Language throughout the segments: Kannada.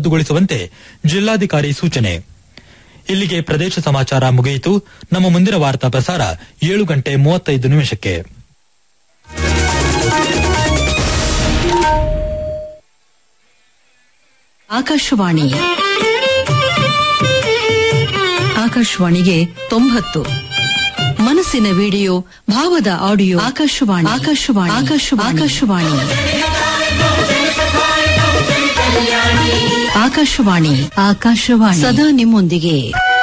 ರದ್ದುಗೊಳಿಸುವಂತೆ ಜಿಲ್ಲಾಧಿಕಾರಿ ಸೂಚನೆ ಇಲ್ಲಿಗೆ ಪ್ರದೇಶ ಸಮಾಚಾರ ಮುಗಿಯಿತು ನಮ್ಮ ಮುಂದಿನ ವಾರ್ತಾ ಪ್ರಸಾರ ಏಳು ಗಂಟೆ ಮೂವತ್ತೈದು ನಿಮಿಷಕ್ಕೆ ಆಕಾಶವಾಣಿ ಆಕಾಶವಾಣಿಗೆ ತೊಂಬತ್ತು ಮನಸ್ಸಿನ ವಿಡಿಯೋ ಭಾವದ ಆಡಿಯೋ ಆಕಾಶವಾಣಿ ಆಕಾಶವಾಣಿ ಆಕಾಶವಾಣಿ ಆಕಾಶವಾಣಿ ಆಕಾಶವಾಣಿ ಆಕಾಶವಾಣಿ ಸದಾ ನಿಮ್ಮೊಂದಿಗೆ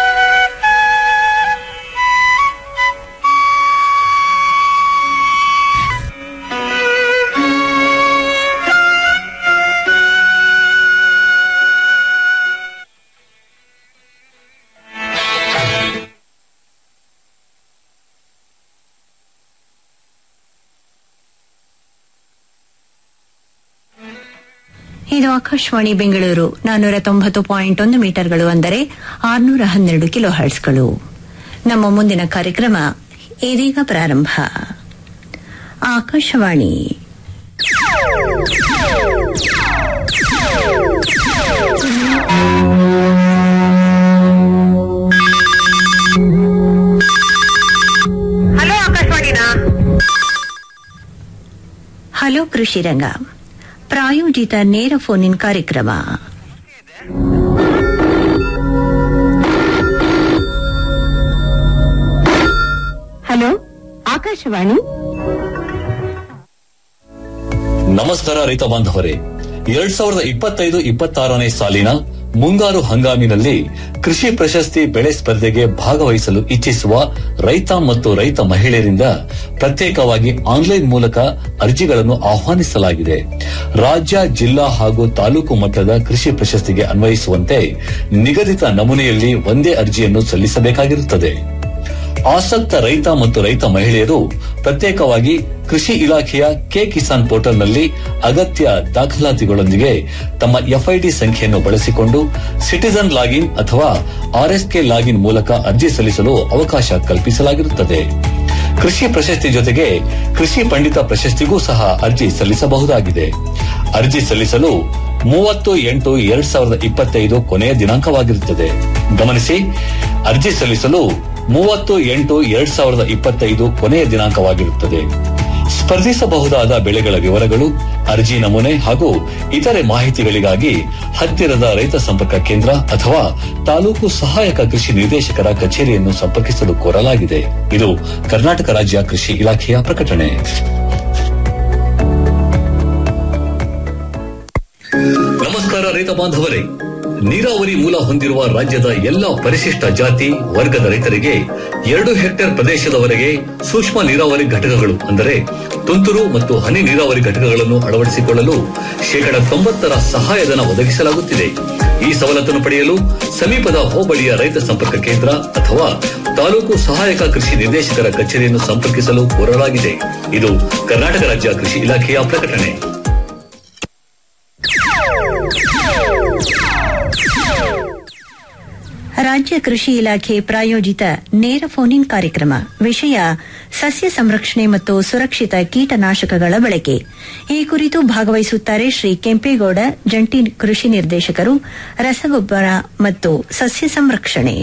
ಇದು ಆಕಾಶವಾಣಿ ಬೆಂಗಳೂರು ನಾನ್ನೂರ ತೊಂಬತ್ತು ಪಾಯಿಂಟ್ ಒಂದು ಮೀಟರ್ಗಳು ಅಂದರೆ ಆರುನೂರ ಹನ್ನೆರಡು ಕಿಲೋ ಹರ್ಟ್ಸ್ಗಳು ನಮ್ಮ ಮುಂದಿನ ಕಾರ್ಯಕ್ರಮ ಇದೀಗ ಪ್ರಾರಂಭ ಆಕಾಶವಾಣಿ ಹಲೋ ಆಕಾಶವಾಣಿನಾ ಹಲೋ ಕೃಷಿ ರಂಗ ಪ್ರಾಯೋಜಿತ ನೇರ ಫೋನ್ ಇನ್ ಕಾರ್ಯಕ್ರಮ ಹಲೋ ಆಕಾಶವಾಣಿ ನಮಸ್ಕಾರ ರೈತ ಬಾಂಧವರೇ ಎರಡ್ ಸಾವಿರದ ಇಪ್ಪತ್ತೈದು ಇಪ್ಪತ್ತಾರನೇ ಸಾಲಿನ ಮುಂಗಾರು ಹಂಗಾಮಿನಲ್ಲಿ ಕೃಷಿ ಪ್ರಶಸ್ತಿ ಬೆಳೆ ಸ್ಪರ್ಧೆಗೆ ಭಾಗವಹಿಸಲು ಇಚ್ಛಿಸುವ ರೈತ ಮತ್ತು ರೈತ ಮಹಿಳೆಯರಿಂದ ಪ್ರತ್ಯೇಕವಾಗಿ ಆನ್ಲೈನ್ ಮೂಲಕ ಅರ್ಜಿಗಳನ್ನು ಆಹ್ವಾನಿಸಲಾಗಿದೆ ರಾಜ್ಯ ಜಿಲ್ಲಾ ಹಾಗೂ ತಾಲೂಕು ಮಟ್ಟದ ಕೃಷಿ ಪ್ರಶಸ್ತಿಗೆ ಅನ್ವಯಿಸುವಂತೆ ನಿಗದಿತ ನಮೂನೆಯಲ್ಲಿ ಒಂದೇ ಅರ್ಜಿಯನ್ನು ಸಲ್ಲಿಸಬೇಕಾಗಿರುತ್ತದೆ ಆಸಕ್ತ ರೈತ ಮತ್ತು ರೈತ ಮಹಿಳೆಯರು ಪ್ರತ್ಯೇಕವಾಗಿ ಕೃಷಿ ಇಲಾಖೆಯ ಕೆ ಕಿಸಾನ್ ಪೋರ್ಟಲ್ನಲ್ಲಿ ಅಗತ್ಯ ದಾಖಲಾತಿಗಳೊಂದಿಗೆ ತಮ್ಮ ಎಫ್ಐಡಿ ಸಂಖ್ಯೆಯನ್ನು ಬಳಸಿಕೊಂಡು ಸಿಟಿಜನ್ ಲಾಗಿನ್ ಅಥವಾ ಆರ್ಎಸ್ಕೆ ಲಾಗಿನ್ ಮೂಲಕ ಅರ್ಜಿ ಸಲ್ಲಿಸಲು ಅವಕಾಶ ಕಲ್ಪಿಸಲಾಗಿರುತ್ತದೆ ಕೃಷಿ ಪ್ರಶಸ್ತಿ ಜೊತೆಗೆ ಕೃಷಿ ಪಂಡಿತ ಪ್ರಶಸ್ತಿಗೂ ಸಹ ಅರ್ಜಿ ಸಲ್ಲಿಸಬಹುದಾಗಿದೆ ಅರ್ಜಿ ಸಲ್ಲಿಸಲು ಮೂವತ್ತು ಎಂಟು ಎರಡ್ ಸಾವಿರದ ಇಪ್ಪತ್ತೈದು ಕೊನೆಯ ದಿನಾಂಕವಾಗಿರುತ್ತದೆ ಗಮನಿಸಿ ಅರ್ಜಿ ಸಲ್ಲಿಸಲು ಮೂವತ್ತು ಎಂಟು ಎರಡ್ ಸಾವಿರದ ಇಪ್ಪತ್ತೈದು ಕೊನೆಯ ದಿನಾಂಕವಾಗಿರುತ್ತದೆ ಸ್ಪರ್ಧಿಸಬಹುದಾದ ಬೆಳೆಗಳ ವಿವರಗಳು ಅರ್ಜಿ ನಮೂನೆ ಹಾಗೂ ಇತರೆ ಮಾಹಿತಿಗಳಿಗಾಗಿ ಹತ್ತಿರದ ರೈತ ಸಂಪರ್ಕ ಕೇಂದ್ರ ಅಥವಾ ತಾಲೂಕು ಸಹಾಯಕ ಕೃಷಿ ನಿರ್ದೇಶಕರ ಕಚೇರಿಯನ್ನು ಸಂಪರ್ಕಿಸಲು ಕೋರಲಾಗಿದೆ ಇದು ಕರ್ನಾಟಕ ರಾಜ್ಯ ಕೃಷಿ ಇಲಾಖೆಯ ಪ್ರಕಟಣೆ ನಮಸ್ಕಾರ ರೈತ ಬಾಂಧವರೇ ನೀರಾವರಿ ಮೂಲ ಹೊಂದಿರುವ ರಾಜ್ಯದ ಎಲ್ಲಾ ಪರಿಶಿಷ್ಟ ಜಾತಿ ವರ್ಗದ ರೈತರಿಗೆ ಎರಡು ಹೆಕ್ಟೇರ್ ಪ್ರದೇಶದವರೆಗೆ ಸೂಕ್ಷ್ಮ ನೀರಾವರಿ ಘಟಕಗಳು ಅಂದರೆ ತುಂತುರು ಮತ್ತು ಹನಿ ನೀರಾವರಿ ಘಟಕಗಳನ್ನು ಅಳವಡಿಸಿಕೊಳ್ಳಲು ಶೇಕಡ ತೊಂಬತ್ತರ ಸಹಾಯಧನ ಒದಗಿಸಲಾಗುತ್ತಿದೆ ಈ ಸವಲತ್ತನ್ನು ಪಡೆಯಲು ಸಮೀಪದ ಹೋಬಳಿಯ ರೈತ ಸಂಪರ್ಕ ಕೇಂದ್ರ ಅಥವಾ ತಾಲೂಕು ಸಹಾಯಕ ಕೃಷಿ ನಿರ್ದೇಶಕರ ಕಚೇರಿಯನ್ನು ಸಂಪರ್ಕಿಸಲು ಕೋರಲಾಗಿದೆ ಇದು ಕರ್ನಾಟಕ ರಾಜ್ಯ ಕೃಷಿ ಇಲಾಖೆಯ ಪ್ರಕಟಣೆ ರಾಜ್ಯ ಕೃಷಿ ಇಲಾಖೆ ಪ್ರಾಯೋಜಿತ ನೇರ ಫೋನ್ ಇನ್ ಕಾರ್ಯಕ್ರಮ ವಿಷಯ ಸಸ್ಯ ಸಂರಕ್ಷಣೆ ಮತ್ತು ಸುರಕ್ಷಿತ ಕೀಟನಾಶಕಗಳ ಬಳಕೆ ಈ ಕುರಿತು ಭಾಗವಹಿಸುತ್ತಾರೆ ಶ್ರೀ ಕೆಂಪೇಗೌಡ ಜಂಟಿ ಕೃಷಿ ನಿರ್ದೇಶಕರು ರಸಗೊಬ್ಬರ ಮತ್ತು ಸಸ್ಯ ಸಂರಕ್ಷಣೆ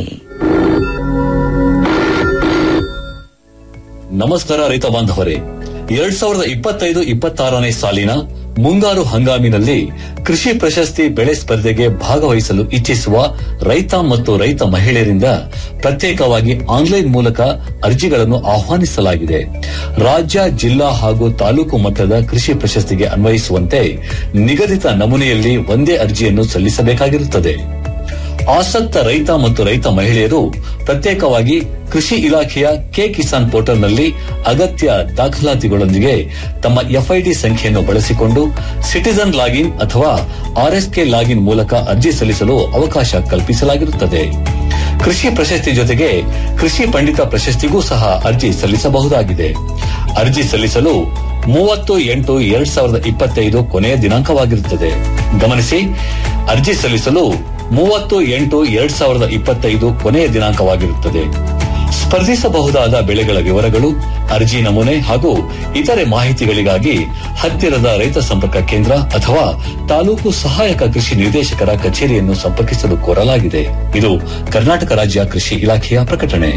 ನಮಸ್ಕಾರ ರೈತ ಬಾಂಧವರೇ ಎರಡ್ ಸಾವಿರದ ಇಪ್ಪತ್ತೈದು ಇಪ್ಪತ್ತಾರನೇ ಸಾಲಿನ ಮುಂಗಾರು ಹಂಗಾಮಿನಲ್ಲಿ ಕೃಷಿ ಪ್ರಶಸ್ತಿ ಬೆಳೆ ಸ್ಪರ್ಧೆಗೆ ಭಾಗವಹಿಸಲು ಇಚ್ಛಿಸುವ ರೈತ ಮತ್ತು ರೈತ ಮಹಿಳೆಯರಿಂದ ಪ್ರತ್ಯೇಕವಾಗಿ ಆನ್ಲೈನ್ ಮೂಲಕ ಅರ್ಜಿಗಳನ್ನು ಆಹ್ವಾನಿಸಲಾಗಿದೆ ರಾಜ್ಯ ಜಿಲ್ಲಾ ಹಾಗೂ ತಾಲೂಕು ಮಟ್ಟದ ಕೃಷಿ ಪ್ರಶಸ್ತಿಗೆ ಅನ್ವಯಿಸುವಂತೆ ನಿಗದಿತ ನಮೂನೆಯಲ್ಲಿ ಒಂದೇ ಅರ್ಜಿಯನ್ನು ಸಲ್ಲಿಸಬೇಕಾಗಿರುತ್ತದೆ ಆಸಕ್ತ ರೈತ ಮತ್ತು ರೈತ ಮಹಿಳೆಯರು ಪ್ರತ್ಯೇಕವಾಗಿ ಕೃಷಿ ಇಲಾಖೆಯ ಕೆ ಕಿಸಾನ್ ಪೋರ್ಟಲ್ನಲ್ಲಿ ಅಗತ್ಯ ದಾಖಲಾತಿಗಳೊಂದಿಗೆ ತಮ್ಮ ಎಫ್ಐಡಿ ಸಂಖ್ಯೆಯನ್ನು ಬಳಸಿಕೊಂಡು ಸಿಟಿಜನ್ ಲಾಗಿನ್ ಅಥವಾ ಆರ್ಎಸ್ಕೆ ಲಾಗಿನ್ ಮೂಲಕ ಅರ್ಜಿ ಸಲ್ಲಿಸಲು ಅವಕಾಶ ಕಲ್ಪಿಸಲಾಗಿರುತ್ತದೆ ಕೃಷಿ ಪ್ರಶಸ್ತಿ ಜೊತೆಗೆ ಕೃಷಿ ಪಂಡಿತ ಪ್ರಶಸ್ತಿಗೂ ಸಹ ಅರ್ಜಿ ಸಲ್ಲಿಸಬಹುದಾಗಿದೆ ಅರ್ಜಿ ಸಲ್ಲಿಸಲು ಮೂವತ್ತು ಎಂಟು ಎರಡ್ ಸಾವಿರದ ಇಪ್ಪತ್ತೈದು ಕೊನೆಯ ದಿನಾಂಕವಾಗಿರುತ್ತದೆ ಗಮನಿಸಿ ಅರ್ಜಿ ಸಲ್ಲಿಸಲು ಮೂವತ್ತು ಎಂಟು ಎರಡ್ ಸಾವಿರದ ಇಪ್ಪತ್ತೈದು ಕೊನೆಯ ದಿನಾಂಕವಾಗಿರುತ್ತದೆ ಸ್ಪರ್ಧಿಸಬಹುದಾದ ಬೆಳೆಗಳ ವಿವರಗಳು ಅರ್ಜಿ ನಮೂನೆ ಹಾಗೂ ಇತರೆ ಮಾಹಿತಿಗಳಿಗಾಗಿ ಹತ್ತಿರದ ರೈತ ಸಂಪರ್ಕ ಕೇಂದ್ರ ಅಥವಾ ತಾಲೂಕು ಸಹಾಯಕ ಕೃಷಿ ನಿರ್ದೇಶಕರ ಕಚೇರಿಯನ್ನು ಸಂಪರ್ಕಿಸಲು ಕೋರಲಾಗಿದೆ ಇದು ಕರ್ನಾಟಕ ರಾಜ್ಯ ಕೃಷಿ ಇಲಾಖೆಯ ಪ್ರಕಟಣೆ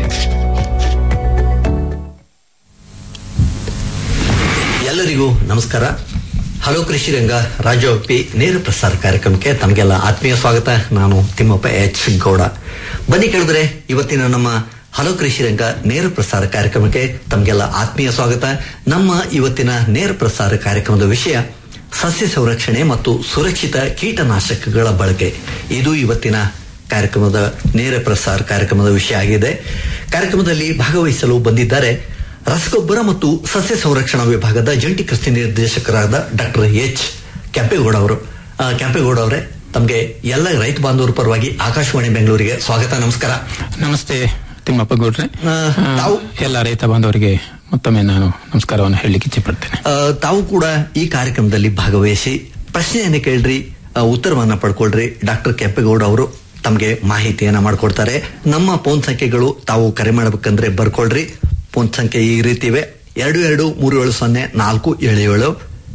ಎಲ್ಲರಿಗೂ ನಮಸ್ಕಾರ ಹಲೋ ಕೃಷಿ ರಂಗ ರಾಜ್ಯವ್ಯಾಪಿ ನೇರ ಪ್ರಸಾರ ಕಾರ್ಯಕ್ರಮಕ್ಕೆ ತಮಗೆಲ್ಲ ಆತ್ಮೀಯ ಸ್ವಾಗತ ನಾನು ತಿಮ್ಮಪ್ಪ ಎಚ್ ಗೌಡ ಬನ್ನಿ ಕೇಳಿದ್ರೆ ಇವತ್ತಿನ ನಮ್ಮ ಹಲೋ ಕೃಷಿ ರಂಗ ನೇರ ಪ್ರಸಾರ ಕಾರ್ಯಕ್ರಮಕ್ಕೆ ತಮಗೆಲ್ಲ ಆತ್ಮೀಯ ಸ್ವಾಗತ ನಮ್ಮ ಇವತ್ತಿನ ನೇರ ಪ್ರಸಾರ ಕಾರ್ಯಕ್ರಮದ ವಿಷಯ ಸಸ್ಯ ಸಂರಕ್ಷಣೆ ಮತ್ತು ಸುರಕ್ಷಿತ ಕೀಟನಾಶಕಗಳ ಬಳಕೆ ಇದು ಇವತ್ತಿನ ಕಾರ್ಯಕ್ರಮದ ನೇರ ಪ್ರಸಾರ ಕಾರ್ಯಕ್ರಮದ ವಿಷಯ ಆಗಿದೆ ಕಾರ್ಯಕ್ರಮದಲ್ಲಿ ಭಾಗವಹಿಸಲು ಬಂದಿದ್ದಾರೆ ರಸಗೊಬ್ಬರ ಮತ್ತು ಸಸ್ಯ ಸಂರಕ್ಷಣಾ ವಿಭಾಗದ ಜಂಟಿ ಕೃಷಿ ನಿರ್ದೇಶಕರಾದ ಡಾಕ್ಟರ್ ಎಚ್ ಕೆಂಪೇಗೌಡ ಅವರು ಆ, ಕೆಂಪೇಗೌಡ ಅವರೇ ತಮಗೆ ಎಲ್ಲ ರೈತ ಬಾಂಧವರ ಪರವಾಗಿ ಆಕಾಶವಾಣಿ ಬೆಂಗಳೂರಿಗೆ ಸ್ವಾಗತ ನಮಸ್ಕಾರ ನಮಸ್ತೆ ತಿಮ್ಮಪ್ಪ ಗೌಡ್ರೆ ಆ, ತಾವು- ಎಲ್ಲ ರೈತ ಬಾಂಧವರಿಗೆ ಮತ್ತೊಮ್ಮೆ ನಾನು ನಮಸ್ಕಾರವನ್ನು ಹೇಳಲಿಕ್ಕೆ ಇಚ್ಛೆಪಡ್ತೇನೆ ಆ, ತಾವು ಕೂಡ ಈ ಕಾರ್ಯಕ್ರಮದಲ್ಲಿ ಭಾಗವಹಿಸಿ ಪ್ರಶ್ನೆಯನ್ನ ಕೇಳ್ರಿ ಆ, ಉತ್ತರವನ್ನ ಪಡ್ಕೊಳ್ರಿ ಡಾಕ್ಟರ್ ಕೆಂಪೇಗೌಡ ಅವರು ತಮಗೆ ಮಾಹಿತಿಯನ್ನ ಮಾಡ್ಕೊಡ್ತಾರೆ ನಮ್ಮ ಫೋನ್ ಸಂಖ್ಯೆಗಳು ತಾವು ಕರೆ ಮಾಡಬೇಕಂದ್ರೆ ಬರ್ಕೊಳ್ರಿ ಫೋನ್ ಸಂಖ್ಯೆ ಈ ರೀತಿ ಇವೆ ಎರಡು ಎರಡು ಮೂರು ಏಳು ಸೊನ್ನೆ ನಾಲ್ಕು ಏಳು ಏಳು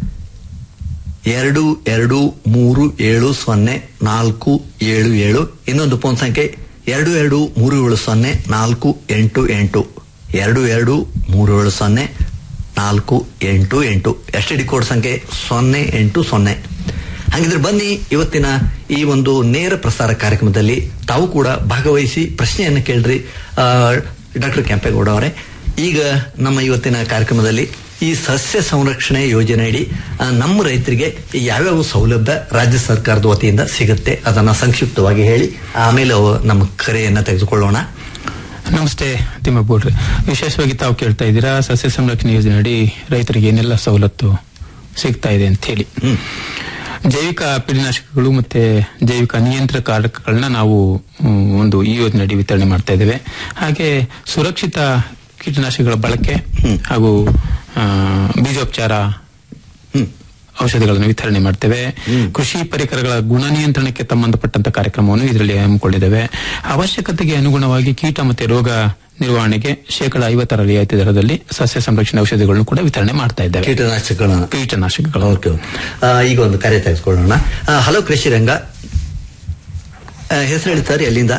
ಎರಡು ಎರಡು ಮೂರು ಏಳು ಸೊನ್ನೆ ನಾಲ್ಕು ಏಳು ಏಳು ಇನ್ನೊಂದು ಫೋನ್ ಸಂಖ್ಯೆ ಎರಡು ಎರಡು ಮೂರು ಏಳು ಸೊನ್ನೆ ನಾಲ್ಕು ಎಂಟು ಎಂಟು ಎರಡು ಎರಡು ಮೂರು ಏಳು ಸೊನ್ನೆ ನಾಲ್ಕು ಎಂಟು ಎಂಟು ಎಸ್ ಡಿ ಕೋಡ್ ಸಂಖ್ಯೆ ಸೊನ್ನೆ ಎಂಟು ಸೊನ್ನೆ ಹಾಗಿದ್ರೆ ಬನ್ನಿ ಇವತ್ತಿನ ಈ ಒಂದು ನೇರ ಪ್ರಸಾರ ಕಾರ್ಯಕ್ರಮದಲ್ಲಿ ತಾವು ಕೂಡ ಭಾಗವಹಿಸಿ ಪ್ರಶ್ನೆಯನ್ನು ಕೇಳ್ರಿ ಡಾಕ್ಟರ್ ಕೆಂಪೇಗೌಡ ಅವರೇ ಈಗ ನಮ್ಮ ಇವತ್ತಿನ ಕಾರ್ಯಕ್ರಮದಲ್ಲಿ ಈ ಸಸ್ಯ ಸಂರಕ್ಷಣೆ ಯೋಜನೆಯಡಿ ಆ, ನಮ್ಮ ರೈತರಿಗೆ ಯಾವ್ಯಾವ ಸೌಲಭ್ಯ ರಾಜ್ಯ ಸರ್ಕಾರದ ವತಿಯಿಂದ ಸಿಗುತ್ತೆ ಅದನ್ನ ಸಂಕ್ಷಿಪ್ತವಾಗಿ ಹೇಳಿ ಆಮೇಲೆ ಅವು ನಮ್ಮ ಕರೆಯನ್ನ ತೆಗೆದುಕೊಳ್ಳೋಣ ನಮಸ್ತೆ ತಿಮ್ಮಪ್ಪ ಗೌಡ್ರೆ ವಿಶೇಷವಾಗಿ ತಾವು ಕೇಳ್ತಾ ಇದ್ದೀರಾ ಸಸ್ಯ ಸಂರಕ್ಷಣೆ ಯೋಜನೆಯಡಿ ರೈತರಿಗೆ ಏನೆಲ್ಲ ಸವಲತ್ತು ಸಿಗ್ತಾ ಇದೆ ಅಂತ ಹೇಳಿ ಹ್ಮ್. ಜೈವಿಕ ಪೀಡನಾಶಕಗಳು ಮತ್ತೆ ಜೈವಿಕ ನಿಯಂತ್ರಕಾರಕಗಳನ್ನ ನಾವು ಹ್ಮ್, ಒಂದು ಈ ಯೋಜನೆಯಡಿ ವಿತರಣೆ ಮಾಡ್ತಾ ಇದ್ದೇವೆ ಹಾಗೆ ಸುರಕ್ಷಿತ ಕೀಟನಾಶಕಗಳ ಬಳಕೆ ಹಾಗೂ ಆ, ಬೀಜೋಪಚಾರ ಹ್ಮ್ ಔಷಧಿಗಳನ್ನು ವಿತರಣೆ ಮಾಡ್ತೇವೆ ಕೃಷಿ ಪರಿಕರಗಳ ಗುಣ ನಿಯಂತ್ರಣಕ್ಕೆ ಸಂಬಂಧಪಟ್ಟಂತ ಕಾರ್ಯಕ್ರಮವನ್ನು ಇದರಲ್ಲಿ ಹಮ್ಮಿಕೊಂಡಿದ್ದೇವೆ ಅವಶ್ಯಕತೆಗೆ ಅನುಗುಣವಾಗಿ ಕೀಟ ಮತ್ತೆ ರೋಗ ನಿರ್ವಹಣೆಗೆ ಶೇಕಡ ಐವತ್ತರ ರಿಯಾಯಿತಿ ದರದಲ್ಲಿ ಸಸ್ಯ ಸಂರಕ್ಷಣೆ ಔಷಧಿಗಳನ್ನು ಕೂಡ ವಿತರಣೆ ಮಾಡ್ತಾ ಇದ್ದೇವೆ ಕೀಟನಾಶಕಗಳನ್ನ ಕೀಟನಾಶಕಗಳು ಓಕೆ ಆ, ಈಗ ಒಂದು ಕರೆ ತೆಗೆದುಕೊಳ್ಳೋಣ ಆ, ಹಲೋ ಕೃಷಿ ರಂಗ ಆ, ಹೆಸರು ಹೇಳಿ ಸರ್ ಎಲ್ಲಿಂದ